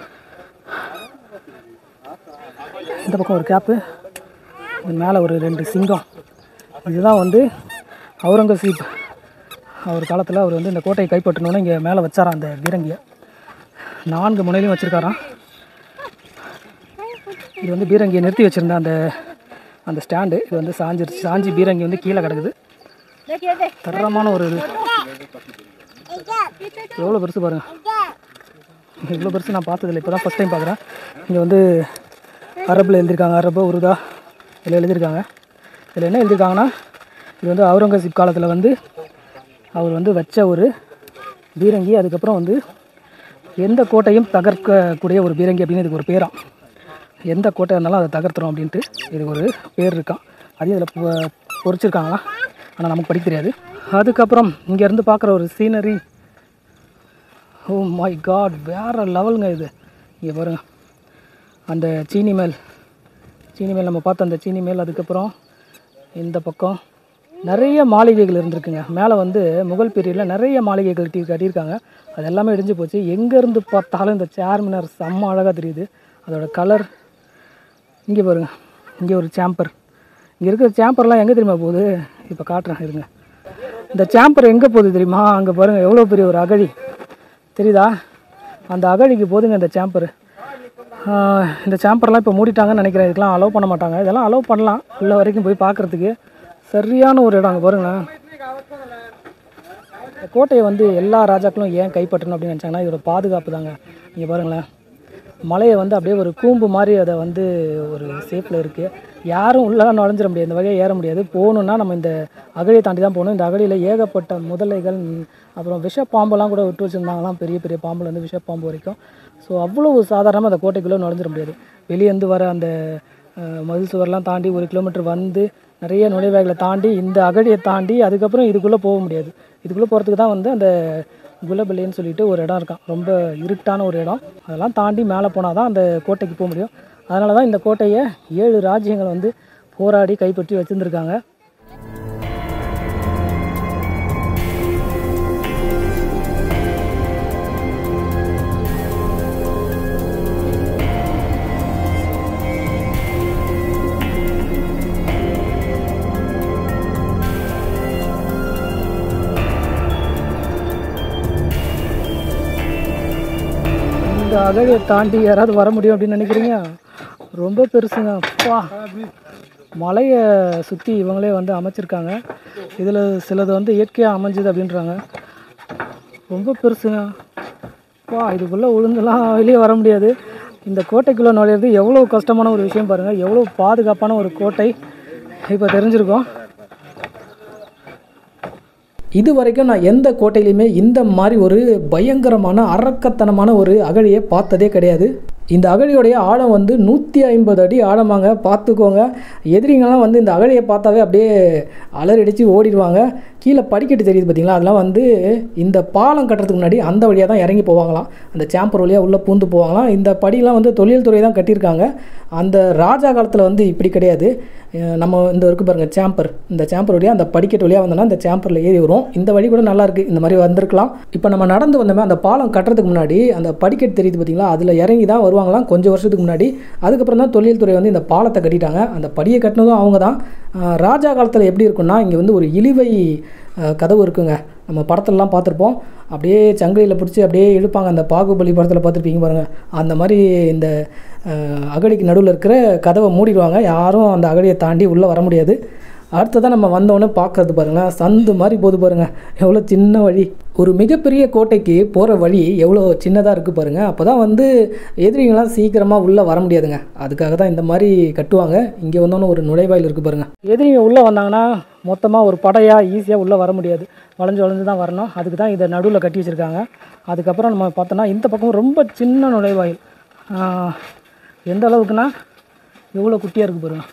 இந்த பக்கம் ஒரு கேப்பு இது மேலே ஒரு ரெண்டு சிங்கம் இதுதான் வந்து அவுரங்கசீப் அவர் காலத்தில் அவர் வந்து இந்த கோட்டையை கைப்பற்றணுன்னு இங்கே மேலே வச்சாராம் அந்த பீரங்கியை நான்கு முனையிலையும் வச்சுருக்காராம் இது வந்து பீரங்கியை நிறுத்தி வச்சுருந்த அந்த அந்த ஸ்டாண்டு இது வந்து சாஞ்சிருச்சு சாஞ்சி பீரங்கி வந்து கீழே கிடக்குது தரமான ஒரு இது எவ்வளோ பெருசு பாருங்க இவ்வளோ பெருசு நான் பார்த்ததில்ல இப்போ தான் ஃபஸ்ட் டைம் பார்க்குறேன் இங்கே வந்து அரபில் எழுதியிருக்காங்க அரபு உருதா இதில் எழுதியிருக்காங்க இதில் என்ன எழுதியிருக்காங்கன்னா இது வந்து அவுரங்கசீப் காலத்தில் வந்து அவர் வந்து வச்ச ஒரு பீரங்கி அதுக்கப்புறம் வந்து எந்த கோட்டையும் தகர்க்கக்கூடிய ஒரு பீரங்கி அப்படின்னு இதுக்கு ஒரு பேராம் எந்த கோட்டை இருந்தாலும் அதை தகர்த்துறோம் அப்படின்ட்டு இதுக்கு ஒரு பேர் இருக்கான் அதையும் இதில் பொ- பொறிச்சிருக்காங்களா ஆனால் நமக்கு படிக்க தெரியாது அதுக்கப்புறம் இங்கேருந்து பார்க்குற ஒரு சீனரி ஓ மை காட் வேறு லெவலுங்க இது இங்கே பாருங்க அந்த சீனி மேல் சீனி மேல் நம்ம பார்த்த அந்த சீனி மேல் அதுக்கப்புறம் இந்த பக்கம் நிறைய மாளிகைகள் இருந்திருக்குங்க மேலே வந்து முகல் பீரியடில் நிறைய மாளிகைகள் கட்டி கட்டியிருக்காங்க அது எல்லாமே இடிஞ்சு போச்சு எங்கேருந்து பார்த்தாலும் இந்த சேர்மினார் செம்ம அழகாக தெரியுது அதோட கலர் இங்கே பாருங்க இங்கே ஒரு சாம்பர் இங்கே இருக்கிற சாம்பர்லாம் எங்கே தெரியுமா போகுது இப்போ காட்டுறேன் இருங்க இந்த சாம்பர் எங்கே போகுது தெரியுமா அங்கே பாருங்கள் எவ்வளோ பெரிய ஒரு அகழி தெரியுதா அந்த அகழிக்கு போதுங்க இந்த சாம்பர் இந்த சாம்பர்லாம் இப்போ மூடிட்டாங்கன்னு நினைக்கிறேன் இதுக்கெலாம் அலோவ் பண்ண மாட்டாங்க இதெல்லாம் அலோவ் பண்ணலாம் உள்ள வரைக்கும் போய் பார்க்குறதுக்கு சரியான ஒரு இடம் அங்கே பாருங்களேன் இந்த கோட்டையை வந்து எல்லா ராஜாக்களும் ஏன் கைப்பற்றணும் அப்படின்னு நினச்சாங்கன்னா இதோட பாதுகாப்பு தாங்க இங்கே பாருங்களேன் மலையை வந்து அப்படியே ஒரு கூம்பு மாதிரி அதை வந்து ஒரு ஷேப்பில் இருக்குது யாரும் உள்ளே நுழைஞ்சிட முடியாது இந்த வகையை ஏற முடியாது போகணுன்னா நம்ம இந்த அகழியை தாண்டி தான் போகணும் இந்த அகழியில் ஏகப்பட்ட முதலைகள் ம், அப்புறம் விஷ பாம்பெல்லாம் கூட விட்டு வச்சுருந்தாங்களாம் பெரிய பெரிய பாம்புல இருந்து விஷ பாம்பு வரைக்கும் ஸோ அவ்வளோ சாதாரணமாக அந்த கோட்டைக்குள்ளே நுழைஞ்சிட முடியாது வெளியேந்து வர அந்த அஹ், மதில் சுவர்லாம் தாண்டி ஒரு கிலோமீட்டர் வந்து நிறைய நுழைவாய்களை தாண்டி இந்த அகழியை தாண்டி அதுக்கப்புறம் இதுக்குள்ளே போக முடியாது இதுக்குள்ளே போகிறதுக்கு தான் வந்து அந்த குலபல்லின்னு சொல்லிட்டு ஒரு இடம் இருக்கான் ரொம்ப இருட்டான ஒரு இடம் அதெல்லாம் தாண்டி மேலே போனால் தான் அந்த கோட்டைக்கு போக முடியும் அதனால தான் இந்த கோட்டையை ஏழு ராஜ்யங்கள் வந்து போராடி கைப்பற்றி வச்சுருந்துருக்காங்க இந்த அகழியை தாண்டி யாராவது வர முடியும் அப்படின்னு நினைக்கிறீங்க ரொம்ப பெருசுங்க அப்பா மலையை சுற்றி இவங்களே வந்து அமைச்சிருக்காங்க இதில் சிலது வந்து இயற்கையாக அமைஞ்சுது அப்படின்றாங்க ரொம்ப பெருசுங்க அப்பா இதுக்குள்ளே உளுந்துலாம் வெளியே வர முடியாது இந்த கோட்டைக்குள்ளே நுழையிறது எவ்வளோ கஷ்டமான ஒரு விஷயம் பாருங்கள் எவ்வளோ பாதுகாப்பான ஒரு கோட்டை இப்போ தெரிஞ்சிருக்கோம் இது வரைக்கும் நான் எந்த கோட்டையிலையுமே இந்த மாதிரி ஒரு பயங்கரமான அரக்கத்தனமான ஒரு அகழியை பார்த்ததே கிடையாது இந்த அகழியோடைய ஆழம் வந்து நூற்றி ஐம்பது அடி ஆழமாங்க பார்த்துக்கோங்க எதிரிங்கெல்லாம் வந்து இந்த அகழியை பார்த்தாவே அப்படியே அலறடிச்சு ஓடிடுவாங்க கீழே படிக்கட்டு தெரியுது பார்த்தீங்களா அதெல்லாம் வந்து இந்த பாலம் கட்டுறதுக்கு முன்னாடி அந்த வழியாக தான் இறங்கி போவாங்களாம் அந்த சாம்பர் வழியாக உள்ளே பூந்து போவாங்களாம் இந்த படியெல்லாம் வந்து தொழில்துறை தான் கட்டியிருக்காங்க அந்த ராஜா காலத்தில் வந்து இப்படி கிடையாது அஹ் நம்ம இந்த இருக்கு பாருங்கள் சாம்பர் இந்த சாம்பர் வழியாக அந்த படிக்கட்டு வழியாக வந்தோம்னா இந்த சாம்பரில் ஏறி வரும் இந்த வழி கூட நல்லா இருக்கு இந்த மாதிரி வந்திருக்கலாம் இப்போ நம்ம நடந்து வந்தோமே அந்த பாலம் கட்டுறதுக்கு முன்னாடி அந்த படிக்கட்டு தெரியுது பார்த்தீங்களா அதில் இறங்கி தான் வருவாங்களாம் கொஞ்சம் வருஷத்துக்கு முன்னாடி அதுக்கப்புறம் தான் தொழில்துறை வந்து இந்த பாலத்தை கட்டிட்டாங்க அந்த படியை கட்டினதும் அவங்க தான் அஹ் ராஜா காலத்தில் எப்படி இருக்குன்னா இங்கே வந்து ஒரு இழிவை அஹ், கதவு இருக்குங்க நம்ம படத்துலலாம் பார்த்துருப்போம் அப்படியே சங்கிலியில் பிடிச்சி அப்படியே இழுப்பாங்க அந்த பாகுபலி படத்தில் பார்த்துருப்பீங்க பாருங்கள் அந்த மாதிரி இந்த அஹ், அகழிக்கு நடுவில் இருக்கிற கதவை மூடிடுவாங்க யாரும் அந்த அகழியை தாண்டி உள்ளே வர முடியாது அடுத்ததான் நம்ம வந்தோடனே பார்க்கறது பாருங்களேன் சந்து மாதிரி போது பாருங்கள் எவ்வளோ சின்ன வழி ஒரு மிகப்பெரிய கோட்டைக்கு போகிற வழி எவ்வளோ சின்னதாக இருக்குது பாருங்கள் அப்போ தான் வந்து எதிரிங்களாம் சீக்கிரமாக உள்ளே வர முடியாதுங்க அதுக்காக தான் இந்த மாதிரி கட்டுவாங்க இங்கே வந்தோன்னே ஒரு நுழைவாயில் இருக்குது பாருங்கள் எதிரிங்க உள்ளே வந்தாங்கன்னா மொத்தமாக ஒரு படையாக ஈஸியாக உள்ளே வர முடியாது வளைஞ்சு வளைஞ்சு தான் வரணும் அதுக்கு தான் இதை நடுவில் கட்டி வச்சுருக்காங்க அதுக்கப்புறம் நம்ம பார்த்தோன்னா இந்த பக்கம் ரொம்ப சின்ன நுழைவாயில் ஆஹ், எந்த அளவுக்குன்னா எவ்வளோ குட்டியாக இருக்குது பாருங்கள்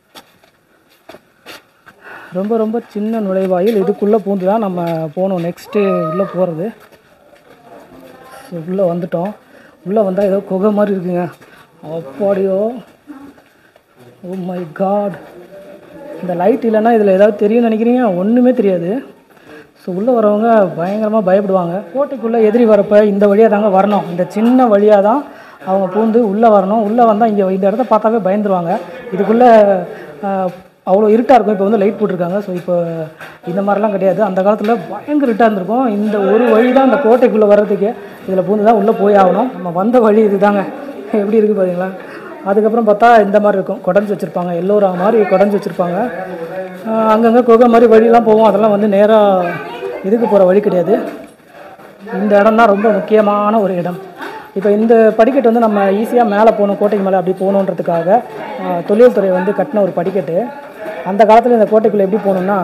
ரொம்ப ரொம்ப சின்ன நுழைவாயில் இதுக்குள்ளே பூந்து தான் நம்ம போகணும் நெக்ஸ்ட்டு உள்ளே போகிறது ஸோ உள்ளே வந்துட்டோம் உள்ளே வந்தால் ஏதோ குகை மாதிரி இருக்குங்க அப்பாடியோ ஓ மை காட் இந்த லைட் இல்லைன்னா இதில் ஏதாவது தெரியும்னு நினைக்கிறீங்க ஒன்றுமே தெரியாது ஸோ உள்ளே வரவங்க பயங்கரமாக பயப்படுவாங்க கோட்டைக்குள்ளே எதிரி வரப்போ இந்த வழியாக தாங்க வரணும் இந்த சின்ன வழியாக தான் அவங்க பூந்து உள்ளே வரணும் உள்ளே வந்தால் இங்கே இந்த இடத்த பார்த்தாவே பயந்துருவாங்க இதுக்குள்ளே அவ்வளோ இருட்டாக இருக்கும் இப்போ வந்து லைட் போட்டிருக்காங்க ஸோ இப்போ இந்த மாதிரிலாம் கிடையாது அந்த காலத்தில் பயங்கர இருட்டாக இருந்திருக்கும் இந்த ஒரு வழி தான் இந்த கோட்டைக்குள்ளே வர்றதுக்கு இதில் பூந்து தான் உள்ளே போய் ஆகணும் நம்ம வந்த வழி இதுதாங்க எப்படி இருக்குது பார்த்தீங்களா அதுக்கப்புறம் பார்த்தா இந்த மாதிரி இருக்கும் குடஞ்சி வச்சுருப்பாங்க எல்லோரா மாதிரி குடஞ்சி வச்சுருப்பாங்க அங்கங்கே குகை மாதிரி வழிலாம் போவோம் அதெல்லாம் வந்து நேராக இதுக்கு போகிற வழி கிடையாது இந்த இடம் தான் ரொம்ப முக்கியமான ஒரு இடம் இப்போ இந்த படிக்கட்டு வந்து நம்ம ஈஸியாக மேலே போகணும் கோட்டைக்கு மேலே அப்படி போகணுன்றதுக்காக ஆஹ், தொழில்துறை வந்து கட்டின ஒரு படிக்கட்டு அந்த காலத்தில் இந்த கோட்டைக்குள்ளே எப்படி போகணுன்னா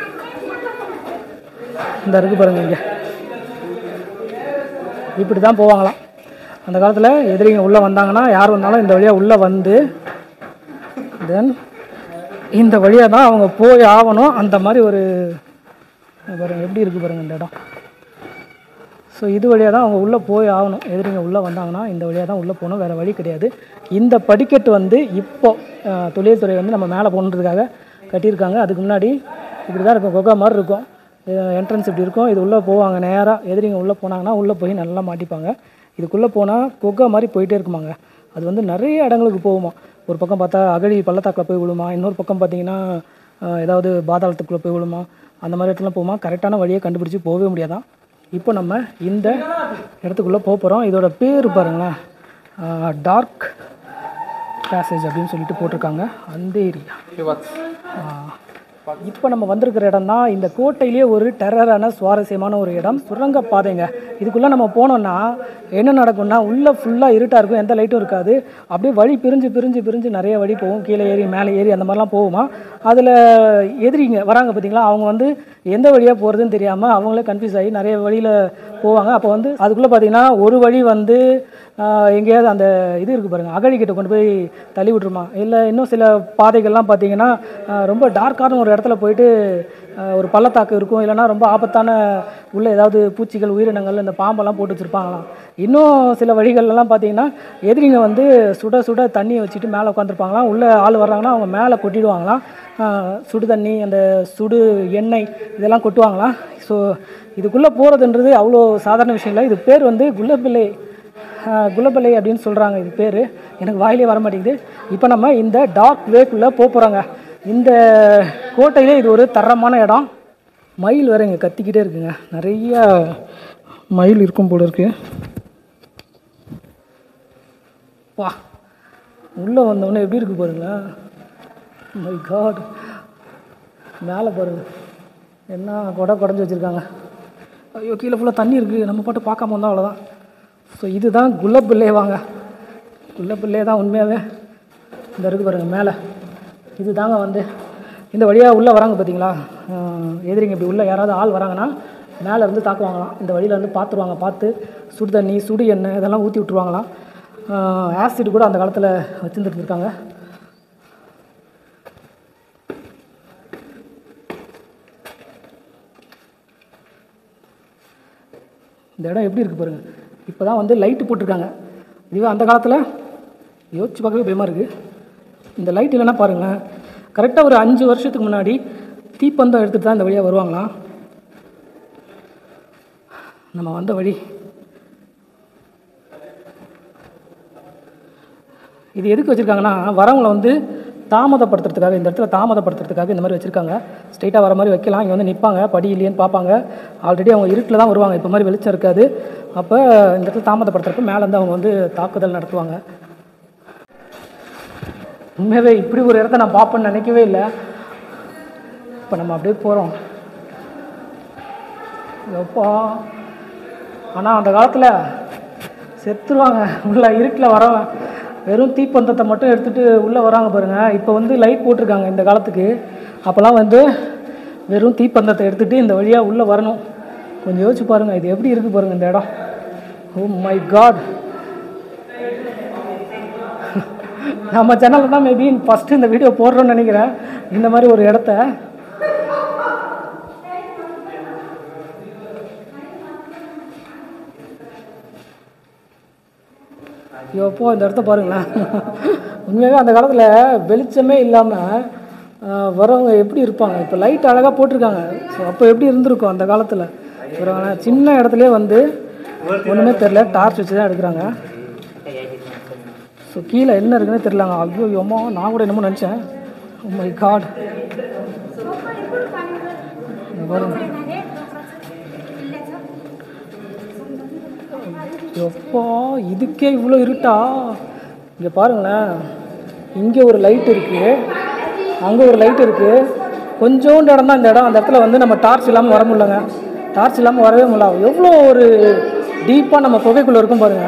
இந்த இருக்கு பாருங்க இங்கே இப்படி தான் போவாங்களாம் அந்த காலத்தில் எதிரிங்க உள்ளே வந்தாங்கன்னா யார் வந்தாலும் இந்த வழியாக உள்ளே வந்து தென் இந்த வழியாக தான் அவங்க போய் ஆகணும் அந்த மாதிரி ஒரு இங்க பாருங்க எப்படி இருக்குது பாருங்க இந்த இடம் ஸோ இது வழியாக தான் அவங்க உள்ளே போய் ஆகணும் எதிரிங்க உள்ளே வந்தாங்கன்னா இந்த வழியாக தான் உள்ளே போகணும் வேறு வழி கிடையாது இந்த படிக்கட்டு வந்து இப்போ அஹ், தொழில்துறை வந்து நம்ம மேலே போகணுன்றதுக்காக கட்டியிருக்காங்க அதுக்கு முன்னாடி இப்படி தான் இருக்கும் கொகா மாதிரி இருக்கும் என்ட்ரன்ஸ் இப்படி இருக்கும் இது உள்ளே போவாங்க நேராக எதிரிங்க உள்ளே போனாங்கன்னா உள்ளே போய் நல்லா மாட்டிப்பாங்க இதுக்குள்ளே போனால் கொகை மாதிரி போயிட்டே இருக்குமாங்க அது வந்து நிறைய இடங்களுக்கு போகுமா ஒரு பக்கம் பார்த்தா அகழி பள்ளத்தாக்கில் போய் விழுமா இன்னொரு பக்கம் பார்த்தீங்கன்னா அஹ், ஏதாவது பாதாளத்துக்குள்ளே போய் விழுமா அந்த மாதிரி இடத்துல போகுமா கரெக்டான வழியை கண்டுபிடிச்சி போகவே முடியாதான் இப்போ நம்ம இந்த இடத்துக்குள்ளே போக போகிறோம் இதோட பேர் பாருங்களேன் டார்க் பேசேஜ் அப்படின்னு சொல்லிட்டு போட்டிருக்காங்க அந்த ஏரியா இப்போ நம்ம வந்திருக்கிற இடம் தான் இந்த கோட்டையிலேயே ஒரு டெரரான சுவாரஸ்யமான ஒரு இடம் சுரங்க பாதைங்க இதுக்குள்ளே நம்ம போனோம்னா என்ன நடக்கும்னா உள்ளே ஃபுல்லாக இருட்டாக இருக்கும் எந்த லைட்டும் இருக்காது அப்படியே வழி பிரிஞ்சு பிரிஞ்சு பிரிஞ்சு நிறைய வழி போகும் கீழே ஏறி மேலே ஏறி அந்த மாதிரிலாம் போகுமா அதில் எதிரிங்க வராங்க பார்த்தீங்களா அவங்க வந்து எந்த வழியாக போகிறதுன்னு தெரியாமல் அவங்களே கன்ஃபியூஸ் ஆகி நிறைய வழியில் போவாங்க அப்போ வந்து அதுக்குள்ளே பார்த்தீங்கன்னா ஒரு வழி வந்து ஆஹ், எங்கேயாவது அந்த இது இருக்குது பாருங்கள் அகழிக்கிட்ட கொண்டு போய் தள்ளி விட்டுருமா இல்லை இன்னும் சில பாதைகள்லாம் பார்த்தீங்கன்னா ஆஹ், ரொம்ப டார்க்கான ஒரு இடத்துல போயிட்டு ஆஹ், ஒரு பள்ளத்தாக்கு இருக்கும் இல்லைன்னா ரொம்ப ஆபத்தான உள்ள ஏதாவது பூச்சிகள் உயிரினங்கள் இந்த பாம்பெல்லாம் போட்டு வச்சுருப்பாங்களாம் இன்னும் சில வழிகள்லாம் பார்த்தீங்கன்னா எதிரிங்க வந்து சுட சுட தண்ணியை வச்சுட்டு மேலே உட்காந்துருப்பாங்களாம் உள்ளே ஆள் வர்றாங்கன்னா அவங்க மேலே கொட்டிடுவாங்களாம் ஆஹ், சுடு தண்ணி அந்த சுடு எண்ணெய் இதெல்லாம் கொட்டுவாங்களாம் ஸோ இதுக்குள்ளே போகிறதுன்றது அவ்வளோ சாதாரண விஷயம் இல்லை இது பேர் வந்து குல்லப்பிள்ளை ஆஹ், குல்லப்பிள்ளை அப்படின்னு சொல்கிறாங்க இது பேர் எனக்கு வாயிலே வர மாட்டேங்குது இப்போ நம்ம இந்த டார்க் வேக்குள்ளே போக போகிறோங்க இந்த கோட்டையிலே இது ஒரு தரமான இடம் மயில் வேற இங்கே கத்திக்கிட்டே இருக்குங்க நிறைய மயில் இருக்கும் போல இருக்கு வா உள்ளே வந்தோடனே எப்படி இருக்கு பாருங்களேன் மை காட் மேலே பாருங்க என்ன கொடை குடஞ்சி வச்சுருக்காங்க ஐயோ கீழே ஃபுல்லாக தண்ணி இருக்குது நம்ம பாட்டு பார்க்காம வந்தால் அவ்வளோதான் ஸோ இதுதான் குல்லப்பிள்ளை வாங்க குல்லப்பிள்ளை தான் உண்மையாகவே இந்த இருக்குது பாருங்கள் மேலே இது தாங்க வந்து இந்த வழியாக உள்ளே வராங்க பார்த்தீங்களா ஆஹ் எதிரிங்க இப்படி உள்ளே யாராவது ஆள் வராங்கன்னா மேலே இருந்து தாக்குவாங்களாம் இந்த வழியில் வந்து பார்த்துருவாங்க பார்த்து சுடு தண்ணி சுடு எண்ணெய் இதெல்லாம் ஊற்றி விட்ருவாங்களாம் ஆசிட் கூட அந்த காலத்தில் வச்சுருந்துட்டு இருக்காங்க இந்த இடம் எப்படி இருக்குது பாருங்கள் இப்போ தான் வந்து லைட்டு போட்டிருக்காங்க இதுவே அந்த காலத்தில் யோசிச்சு பார்க்கவே பயமாக இருக்குது இந்த லைட் இல்லைன்னா பாருங்கள் கரெக்டாக ஒரு அஞ்சு வருஷத்துக்கு முன்னாடி தீப்பந்தம் எடுத்துகிட்டு தான் இந்த வழியாக வருவாங்களாம் நம்ம வந்த வழி இது எதுக்கு வச்சுருக்காங்கன்னா வரவங்களை வந்து தாமதப்படுத்துறதுக்காக இந்த இடத்துல தாமதப்படுத்துறதுக்காக இந்த மாதிரி வச்சுருக்காங்க ஸ்ட்ரைட்டாக வர மாதிரி வைக்கலாம் இங்கே வந்து நிற்பாங்க படி இல்லையேன்னு பார்ப்பாங்க ஆல்ரெடி அவங்க இருட்டில் தான் வருவாங்க இப்போ மாதிரி வெளிச்சம் இருக்காது அப்போ இந்த இடத்துல தாமதப்படுத்துறப்ப மேலேருந்து அவங்க வந்து தாக்குதல் நடத்துவாங்க உண்மையாகவே இப்படி ஒரு இடத்த நான் பார்ப்பேன்னு நினைக்கவே இல்லை இப்போ நம்ம அப்படியே போகிறோம் எப்பா ஆனால் அந்த காலத்தில் செத்துருவாங்க உள்ள இருட்டில் வரவன் வெறும் தீப்பந்தத்தை மட்டும் எடுத்துகிட்டு உள்ளே வராங்க பாருங்கள் இப்போ வந்து லைட் போட்டிருக்காங்க இந்த காலத்துக்கு அப்போல்லாம் வந்து வெறும் தீப்பந்தத்தை எடுத்துகிட்டு இந்த வழியாக உள்ளே வரணும் கொஞ்சம் யோசிச்சு பாருங்கள் இது எப்படி இருக்குது பாருங்கள் இந்த இடம் ஓ மை காட் நம்ம சேனலில் தான் மேபி ஃபஸ்ட்டு இந்த வீடியோ போடுறோன்னு நினைக்கிறேன் இந்த மாதிரி ஒரு இடத்த எப்போ இந்த இடத்த பாருங்களேன் உண்மையாகவே அந்த காலத்தில் வெளிச்சமே இல்லாமல் வரவங்க எப்படி இருப்பாங்க இப்போ லைட் அழகாக போட்டிருக்காங்க ஸோ அப்போ எப்படி இருந்திருக்கும் அந்த காலத்தில் ஒரு சின்ன இடத்துலயே வந்து ஒன்றுமே தெரில டார்ச் வச்சு தான் எடுக்கிறாங்க ஸோ கீழே என்ன இருக்குன்னே தெரிலங்க ஐயோ அம்மா நான் கூட என்னமோ நினச்சேன் மை காட் பாருங்க எப்பா இதுக்கே இவ்வளோ இருட்டா இங்கே பாருங்களேன் இங்கே ஒரு லைட் இருக்குது அங்கே ஒரு லைட் இருக்குது கொஞ்சோண்டு இடம் தான் இந்த இடம் அந்த இடத்துல வந்து நம்ம டார்ச் இல்லாமல் வர முடியலங்க டார்ச் இல்லாமல் வரவே முடியல எவ்வளோ ஒரு டீப்பாக நம்ம குகைக்குள்ளே இருக்கும் பாருங்க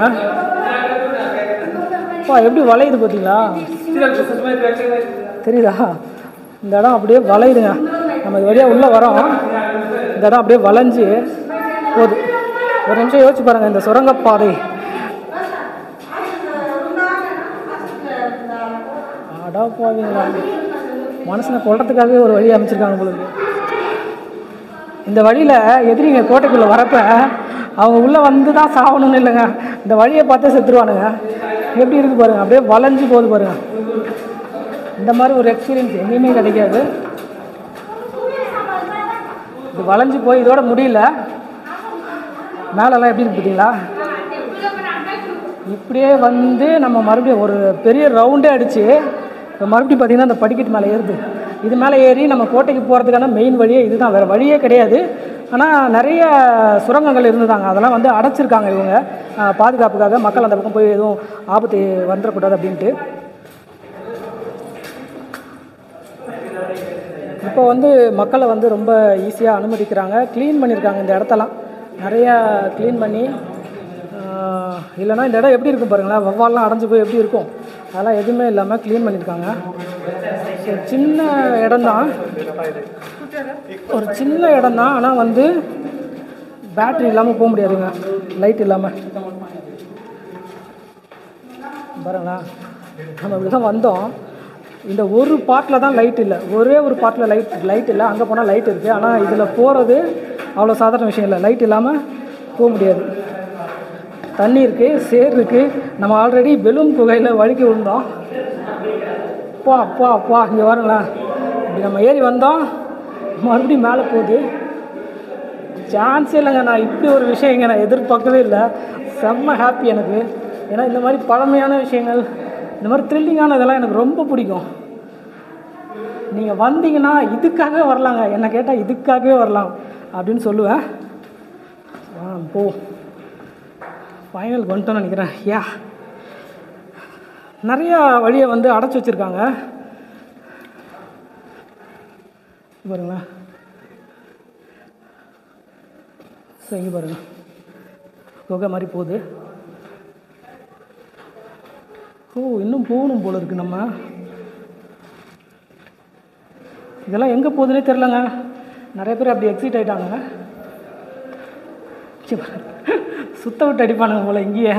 அப்பா எப்படி வளையுது பார்த்தீங்களா தெரியுதா இந்த இடம் அப்படியே வளையுதுங்க நம்ம இது வழியாக உள்ளே வரோம் இந்த இடம் அப்படியே வளைஞ்சு போகுது ஒரு நிமிஷம் யோசிச்சு பாருங்கள் இந்த சுரங்கப்பாதை அடா போவீங்களா மனுஷனை கொல்றதுக்காகவே ஒரு வழி அமைச்சிருக்காங்க உங்களுக்கு இந்த வழியில் எதிரிங்க கோட்டைக்குள்ளே வரப்ப அவங்க உள்ளே வந்து தான் சாகணும்னு இல்லைங்க இந்த வழியை பார்த்தே செத்துருவானுங்க எப்படி இருக்குது பாருங்கள் அப்படியே வளைஞ்சு போகுது பாருங்கள் இந்த மாதிரி ஒரு எக்ஸ்பீரியன்ஸ் எங்கேயுமே கிடைக்காது இது வளைஞ்சு போய் இதோட முடியல மேலெல்லாம் எப்படி இருக்கு பார்த்தீங்களா இப்படியே வந்து நம்ம மறுபடியும் ஒரு பெரிய ரவுண்டே அடித்து இப்போ மறுபடியும் பார்த்திங்கன்னா அந்த படிக்கட்டு மேலே ஏறுது இது மேலே ஏறி நம்ம கோட்டைக்கு போகிறதுக்கான மெயின் வழியே இதுதான் வேறு வழியே கிடையாது ஆனால் நிறைய சுரங்கங்கள் இருந்ததாங்க அதெல்லாம் வந்து அடைச்சிருக்காங்க இவங்க ஆஹ், பாதுகாப்புக்காக மக்கள் அந்த பக்கம் போய் எதுவும் ஆபத்து வந்துடக்கூடாது அப்படின்ட்டு இப்போ வந்து மக்களை வந்து ரொம்ப ஈஸியாக அனுமதிக்கிறாங்க க்ளீன் பண்ணியிருக்காங்க இந்த இடத்தெல்லாம் நிறையா க்ளீன் பண்ணி ஆஹ், இல்லைன்னா இந்த இடம் எப்படி இருக்கும் பாருங்களேன் வவ்வால்லாம் அடைஞ்சு போய் எப்படி இருக்கும் அதெல்லாம் எதுவுமே இல்லாமல் க்ளீன் பண்ணியிருக்காங்க ஸோ சின்ன இடம்தான் ஒரு சின்ன இடம்தான் ஆனால் வந்து பேட்ரி இல்லாமல் போக முடியாதுங்க லைட் இல்லாமல் பாருங்களேன் நம்ம இப்படி தான் வந்தோம் இந்த ஒரு பாட்டில் தான் லைட் இல்லை ஒரே ஒரு பாட்டில் லைட் லைட் இல்லை அங்கே போனால் லைட் இருக்குது ஆனால் இதில் போகிறது அவ்வளோ சாதாரண விஷயம் இல்லை லைட் இல்லாமல் போக முடியாது தண்ணி இருக்குது சேர் இருக்குது நம்ம ஆல்ரெடி பெலூன் குகையில் வழுக்கி விழுந்தோம் அப்பா அப்பா அப்பா இங்கே பாருங்களேன் இப்படி நம்ம ஏறி வந்தோம் மறுபடியும் மேலே போகுது சான்ஸே இல்லைங்க நான் இப்படி ஒரு விஷயம் இங்கே நான் எதிர்பார்க்கவே இல்லை செம்ம ஹாப்பி எனக்கு ஏன்னா இந்த மாதிரி பழமையான விஷயங்கள் இந்த மாதிரி த்ரில்லிங்கான இதெல்லாம் எனக்கு ரொம்ப பிடிக்கும் நீங்கள் வந்தீங்கன்னா இதுக்காகவே வரலாங்க என்னை கேட்டால் இதுக்காகவே வரலாம் அப்படின்னு சொல்லுவேன் ஆ போ ஃபைனல் வந்துட்டோம்னு நினைக்கிறேன் யா நிறையா வழியை வந்து அடைச்சி வச்சுருக்காங்க பாருங்களேன் ஸோ இங்கே பாருங்க குகை மாதிரி போகுது ஓ இன்னும் போகணும் போல இருக்கு நம்ம இதெல்லாம் எங்கே போகுதுன்னே தெரிலங்க நிறைய பேர் அப்படி எக்ஸிட் ஆகிட்டாங்க சுத்த விட்டு அடிப்பானுங்க போல இங்கேயே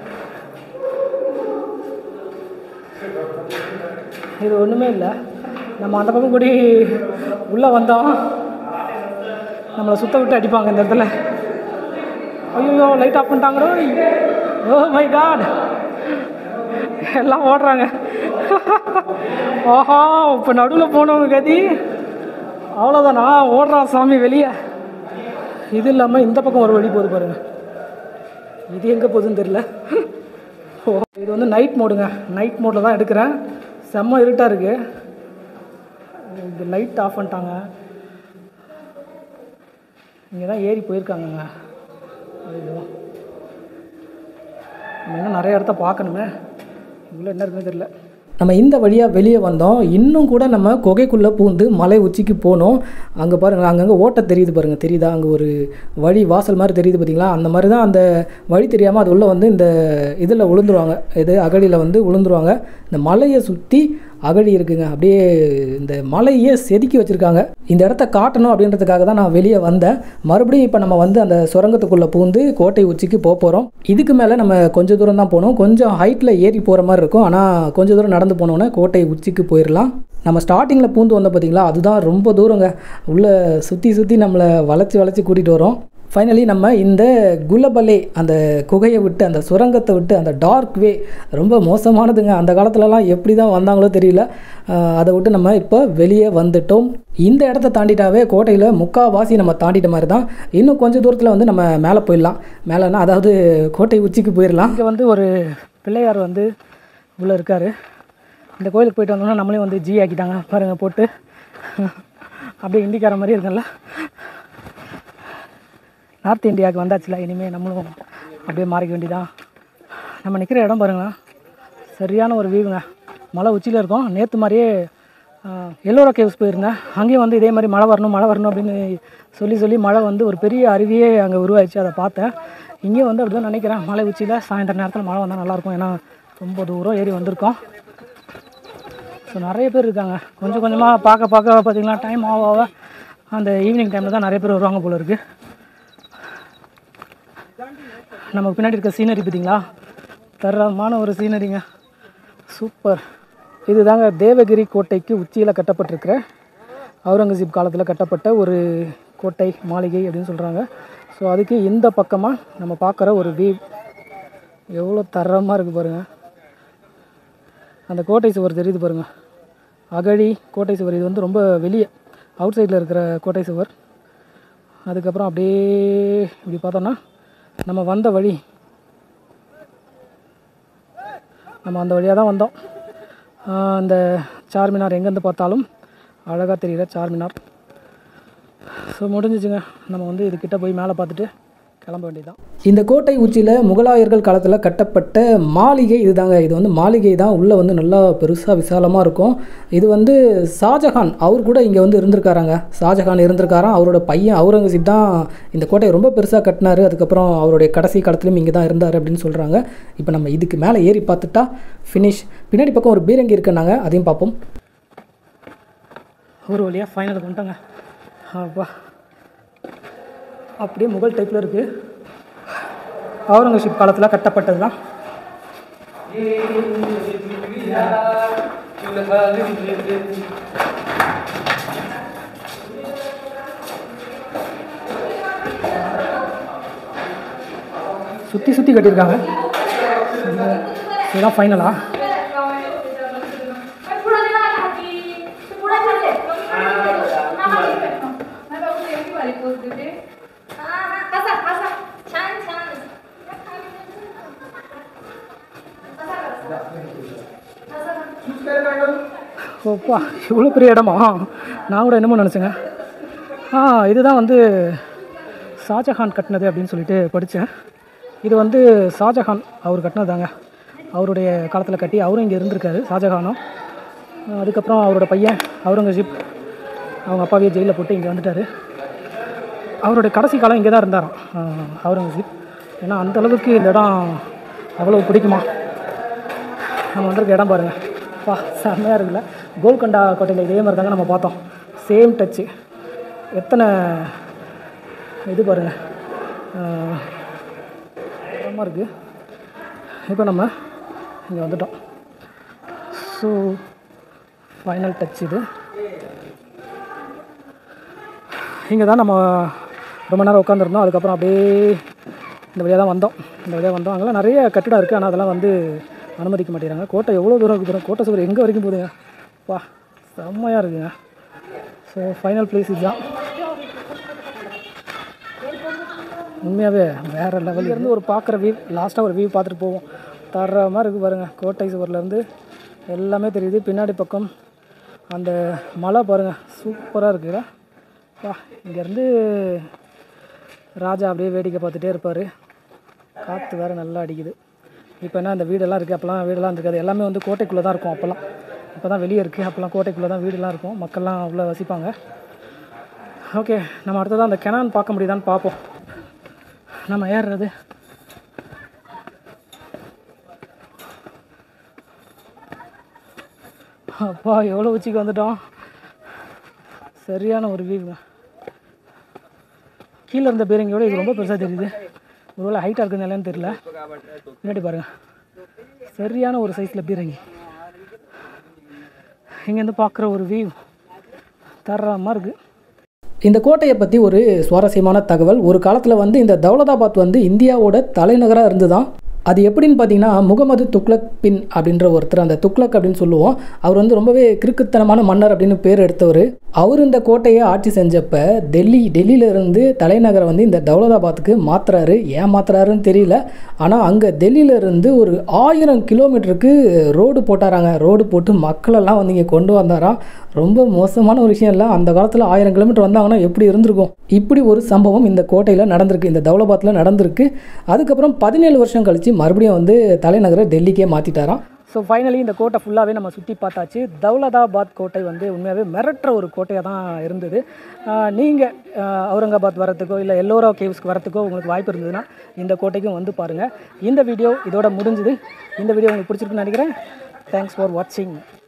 இது ஒன்றுமே இல்லை நம்ம அந்த பக்கம் கூடி உள்ளே வந்தோம் நம்மளை சுத்த விட்டு அடிப்பாங்க இந்த இடத்துல ஐயோ லைட் ஆஃப் பண்ணிட்டாங்களோ ஓ மை காட் எல்லாம் ஓடுறாங்க ஆஹா இப்போ நடுவில் போனவங்க கதி அவ்வளோதானா ஓடுறான் சாமி வெளியே இது இல்லாமல் இந்த பக்கம் ஒரு வழி போகுது பாருங்க இது எங்கே போகுதுன்னு தெரியல ஓ இது வந்து நைட் மோடுங்க நைட் மோடில் தான் எடுக்கிறேன் செம்ம இருட்டாக இருக்குது இது லைட் ஆஃப் பண்ணிட்டாங்க இங்கே தான் ஏறி போயிருக்காங்கங்க ஐயோ நம்ம இன்னும் நிறைய இடத்த பார்க்கணுமே இவ்வளோ என்ன இருக்குன்னு தெரியல நம்ம இந்த வழியாக வெளியே வந்தோம் இன்னும் கூட நம்ம குகைக்குள்ளே பூந்து மலை உச்சிக்கு போனோம் அங்கே பாருங்கள் அங்கங்கே ஓட்டை தெரியுது பாருங்கள் தெரியுதா அங்கே ஒரு வழி வாசல் மாதிரி தெரியுது பார்த்தீங்களா அந்த மாதிரி தான் அந்த வழி தெரியாமல் அது உள்ளே வந்து இந்த இதில் விழுந்துருவாங்க இது அகழியில் வந்து விழுந்துருவாங்க இந்த மலையை சுற்றி அகழி இருக்குங்க அப்படியே இந்த மலையே செதுக்கி வச்சுருக்காங்க இந்த இடத்த காட்டணும் அப்படின்றதுக்காக தான் நான் வெளியே வந்தேன் மறுபடியும் இப்போ நம்ம வந்து அந்த சுரங்கத்துக்குள்ளே பூந்து கோட்டை உச்சிக்கு போக போகிறோம் இதுக்கு மேலே நம்ம கொஞ்சம் தூரம் தான் போகணும் கொஞ்சம் ஹைட்டில் ஏறி போகிற மாதிரி இருக்கும் ஆனால் கொஞ்சம் தூரம் நடந்து போனோன்னே கோட்டை உச்சிக்கு போயிடலாம் நம்ம ஸ்டார்டிங்கில் பூந்து வந்தோம் பார்த்தீங்களா அதுதான் ரொம்ப தூரங்க உள்ளே சுற்றி சுற்றி நம்மளை வளைச்சி வளைச்சி கூட்டிகிட்டு வரோம் ஃபைனலி நம்ம இந்த குலபலே அந்த குகையை விட்டு அந்த சுரங்கத்தை விட்டு அந்த டார்க் வே ரொம்ப மோசமானதுங்க அந்த காலத்துலலாம் எப்படி தான் வந்தாங்களோ தெரியல ஆஹ் அதை விட்டு நம்ம இப்போ வெளியே வந்துட்டோம் இந்த இடத்த தாண்டிட்டாவே கோட்டையில் முக்காவாசி நம்ம தாண்டிட்ட மாதிரி தான் இன்னும் கொஞ்சம் தூரத்தில் வந்து நம்ம மேலே போயிடலாம் மேலேனா அதாவது கோட்டை உச்சிக்கு போயிடலாம் இங்கே வந்து ஒரு பிள்ளையார் வந்து உள்ளே இருக்கார் இந்த கோயிலுக்கு போயிட்டு வந்தோம்னா நம்மளே வந்து ஜி ஆக்கிட்டாங்க பாருங்கள் போட்டு அப்படியே இண்டிக்கார மாதிரி இருக்குல்ல நார்த் இந்தியாவுக்கு வந்தாச்சுல இனிமேல் நம்மளும் அப்படியே மாறிக்க வேண்டியதான் நம்ம நிற்கிற இடம் பாருங்களேன் சரியான ஒரு வியூங்க மலை உச்சியில் இருக்கோம் நேற்று மாதிரியே எல்லோரா கேவ்ஸ் போயிருந்தேன் அங்கேயும் வந்து இதே மாதிரி மழை வரணும் மழை வரணும் அப்படின்னு சொல்லி சொல்லி மழை வந்து ஒரு பெரிய அருவியே அங்கே உருவாயிடுச்சு அதை பார்த்தேன் இங்கேயும் வந்து அப்படி தான் நினைக்கிறேன் மலை உச்சியில் சாயந்தர நேரத்தில் மழை வந்தால் நல்லாயிருக்கும் ஏன்னா ரொம்ப தூரம் ஏறி வந்திருக்கோம் ஸோ நிறைய பேர் இருக்காங்க கொஞ்சம் கொஞ்சமாக பார்க்க பார்க்க பார்த்தீங்கன்னா டைம் ஆக ஆக அந்த ஈவினிங் டைமில் தான் நிறைய பேர் வருவாங்க போல இருக்குது நமக்கு பின்னாடி இருக்க சீனரி பார்த்தீங்களா தரமான ஒரு சீனரிங்க சூப்பர் இது தாங்க தேவகிரி கோட்டைக்கு உச்சியில் கட்டப்பட்டிருக்கிற அவுரங்கசீப் காலத்தில் கட்டப்பட்ட ஒரு கோட்டை மாளிகை அப்படின்னு சொல்கிறாங்க ஸோ அதுக்கு இந்த பக்கமாக நம்ம பார்க்குற ஒரு வியூ எவ்வளோ தரமாக இருக்குது பாருங்கள் அந்த கோட்டை சுவர் தெரியுது பாருங்கள் அகழி கோட்டை சுவர் இது வந்து ரொம்ப வெளியே அவுட் சைடில் இருக்கிற கோட்டை சுவர் அதுக்கப்புறம் அப்படியே இப்படி பார்த்தோன்னா நம்ம வந்த வழி நம்ம அந்த வழியாக தான் வந்தோம் ஆஹ் அந்த சார்மினார் எங்கேருந்து பார்த்தாலும் அழகாக தெரியுற சார்மினார் ஸோ முடிஞ்சிச்சுங்க நம்ம வந்து இதுக்கிட்ட போய் மேலே பார்த்துட்டு கிளம்ப வேண்டியதுதான் இந்த கோட்டை உச்சியில் முகலாயர்கள் காலத்தில் கட்டப்பட்ட மாளிகை இதுதாங்க இது வந்து மாளிகை தான் உள்ளே வந்து நல்லா பெருசாக விசாலமாக இருக்கும் இது வந்து ஷாஜஹான் அவர் கூட இங்கே வந்து இருந்திருக்காராங்க ஷாஜஹான் இருந்திருக்காராம் அவரோட பையன் அவுரங்கசீப் தான் இந்த கோட்டையை ரொம்ப பெருசாக கட்டினாரு அதுக்கப்புறம் அவருடைய கடைசி காலத்துலையும் இங்கே தான் இருந்தார் அப்படின்னு சொல்கிறாங்க இப்போ நம்ம இதுக்கு மேலே ஏறி பார்த்துட்டா ஃபினிஷ் பின்னாடி பக்கம் ஒரு பீரங்கி இருக்குன்னாங்க அதையும் பார்ப்போம் ஒரு வழியாக ஃபைனலுக்கு வந்துட்டாங்க அப்பா அப்படியே முகல் டைப்பில் இருக்குது அவுரங்கசீப் காலத்தில் கட்டப்பட்டது தான் சுற்றி சுற்றி கட்டியிருக்காங்க இதுதான் ஃபைனலா ஓப்பா இவ்வளோ பெரிய இடமா நான் கூட என்னமோ நினச்சேங்க ஆ இதுதான் வந்து ஷாஜஹான் கட்டினது அப்படின்னு சொல்லிட்டு படித்தேன் இது வந்து ஷாஜஹான் அவர் கட்டினதாங்க அவருடைய காலத்தில் கட்டி அவரும் இங்கே இருந்திருக்காரு ஷாஜஹானும் அதுக்கப்புறம் அவரோட பையன் அவுரங்கசீப் அவங்க அப்பாவையே ஜெயிலில் போட்டு இங்கே வந்துட்டார் அவருடைய கடைசி காலம் இங்கே தான் இருந்தாராம் ஆஹ் அவுரங்கசீப் ஏன்னா அந்த அளவுக்கு இந்த இடம் அவ்வளோ பிடிக்குமா நம்ம வந்திருக்க இடம் பாருங்கள் வா செம்மையாக இருக்குல்ல கோல்கொண்டா கோட்டையில் இதே மாதிரி தாங்க நம்ம பார்த்தோம் சேம் டச்சு எத்தனை இது பாருங்கள் இடமா இருக்குது இப்போ நம்ம இங்கே வந்துட்டோம் ஸோ ஃபைனல் டச் இது இங்கே தான் நம்ம ரொம்ப நேரம் உட்காந்துருந்தோம் அதுக்கப்புறம் அப்படியே இந்த வழியாக தான் வந்தோம் இந்த வழியாக வந்தோம் அங்கெல்லாம் நிறைய கட்டிடம் இருக்குது ஆனால் அதெல்லாம் வந்து அனுமதிக்க மாட்டேங்கிறாங்க கோட்டை எவ்வளோ தூரம் இருக்குது பாருங்க கோட்டை சுவர் எங்கே வரைக்கும் போகுதுங்க வா செம்மையாக இருக்குங்க ஸோ ஃபைனல் பிளேஸ் இதுதான் உண்மையாகவே வேறு லெவல் இருந்து ஒரு பார்க்குற வியூ லாஸ்ட்டாக ஒரு வியூ பார்த்துட்டு போவோம் தர மாதிரி இருக்குது பாருங்கள் கோட்டை சுவர்லேருந்து எல்லாமே தெரியுது பின்னாடி பக்கம் அந்த மலை பாருங்கள் சூப்பராக இருக்குல்ல வா இங்கேருந்து ராஜா அப்படியே வேடிக்கை பார்த்துட்டே இருப்பார் காற்று வேறு நல்லா அடிக்குது இப்போ என்ன அந்த வீடெல்லாம் இருக்குது அப்போல்லாம் வீடெல்லாம் இருக்காது எல்லாமே வந்து கோட்டைக்குள்ளே தான் இருக்கும் அப்போல்லாம் இப்போ தான் வெளியே இருக்குது அப்போல்லாம் கோட்டைக்குள்ளே தான் வீடெல்லாம் இருக்கும் மக்கள்லாம் அவ்வளோ வசிப்பாங்க ஓகே நம்ம அடுத்ததான் அந்த கெனான் பார்க்க முடியுதான்னு பார்ப்போம் நம்ம ஏறுறது அப்பா எவ்வளோ உச்சிக்கு வந்துட்டோம் சரியான ஒரு வியூங்க கீழே இருந்த பீரங்கியோட இது ரொம்ப பெருசாக தெரியுது ஒருவேளை ஹைட்டாக இருக்குதுன்னு தெரியல முன்னாடி பாருங்கள் சரியான ஒரு சைஸில் பீரங்கி இங்கேருந்து பார்க்குற ஒரு வியூ தரமாக இருக்குது இந்த கோட்டையை பற்றி ஒரு சுவாரஸ்யமான தகவல் ஒரு காலத்தில் வந்து இந்த தௌலதாபாத் வந்து இந்தியாவோட தலைநகராக இருந்து தான் அது எப்படின்னு பார்த்தீங்கன்னா முகமது துக்ளக் பின் அப்படின்ற ஒருத்தர் அந்த துக்ளக் அப்படின்னு சொல்லுவோம் அவர் வந்து ரொம்பவே கிறுக்குத்தனமான மன்னர் அப்படின்னு பேர் எடுத்தவர் அவர் இந்த கோட்டையை ஆட்சி செஞ்சப்ப டெல்லி டெல்லியில இருந்து தலைநகரை வந்து இந்த தௌலதாபாத்துக்கு மாத்துறாரு ஏன் மாத்துறாருன்னு தெரியல ஆனால் அங்கே டெல்லியில இருந்து ஒரு ஆயிரம் கிலோமீட்டருக்கு ரோடு போட்டாராங்க ரோடு போட்டு மக்களெல்லாம் வந்து இங்கே கொண்டு வந்தாராம் ரொம்ப மோசமான ஒரு விஷயம் இல்லை அந்த காலத்தில் ஆயிரம் கிலோமீட்டர் வந்தாங்கன்னா எப்படி இருந்திருக்கும் இப்படி ஒரு சம்பவம் இந்த கோட்டையில் நடந்திருக்கு இந்த தௌலபாத்தில் நடந்திருக்கு அதுக்கப்புறம் பதினேழு வருஷம் கழித்து மறுபடியும் வந்து தலைநகரை டெல்லிக்கே மாற்றிட்டாராம் ஸோ ஃபைனலி இந்த கோட்டை ஃபுல்லாகவே நம்ம சுற்றி பார்த்தாச்சு தௌலதாபாத் கோட்டை வந்து உண்மையாகவே மிரட்டுற ஒரு கோட்டையாக தான் இருந்தது நீங்கள் அவுரங்காபாத் வரத்துக்கோ இல்லை எல்லோரா கேவ்ஸ்க்கு வரத்துக்கோ உங்களுக்கு வாய்ப்பு இருந்ததுன்னா இந்த கோட்டைக்கும் வந்து பாருங்கள் இந்த வீடியோ இதோட முடிஞ்சுது இந்த வீடியோ உங்களுக்கு பிடிச்சிருக்குன்னு நினைக்கிறேன் தேங்க்ஸ் ஃபார் வாட்சிங்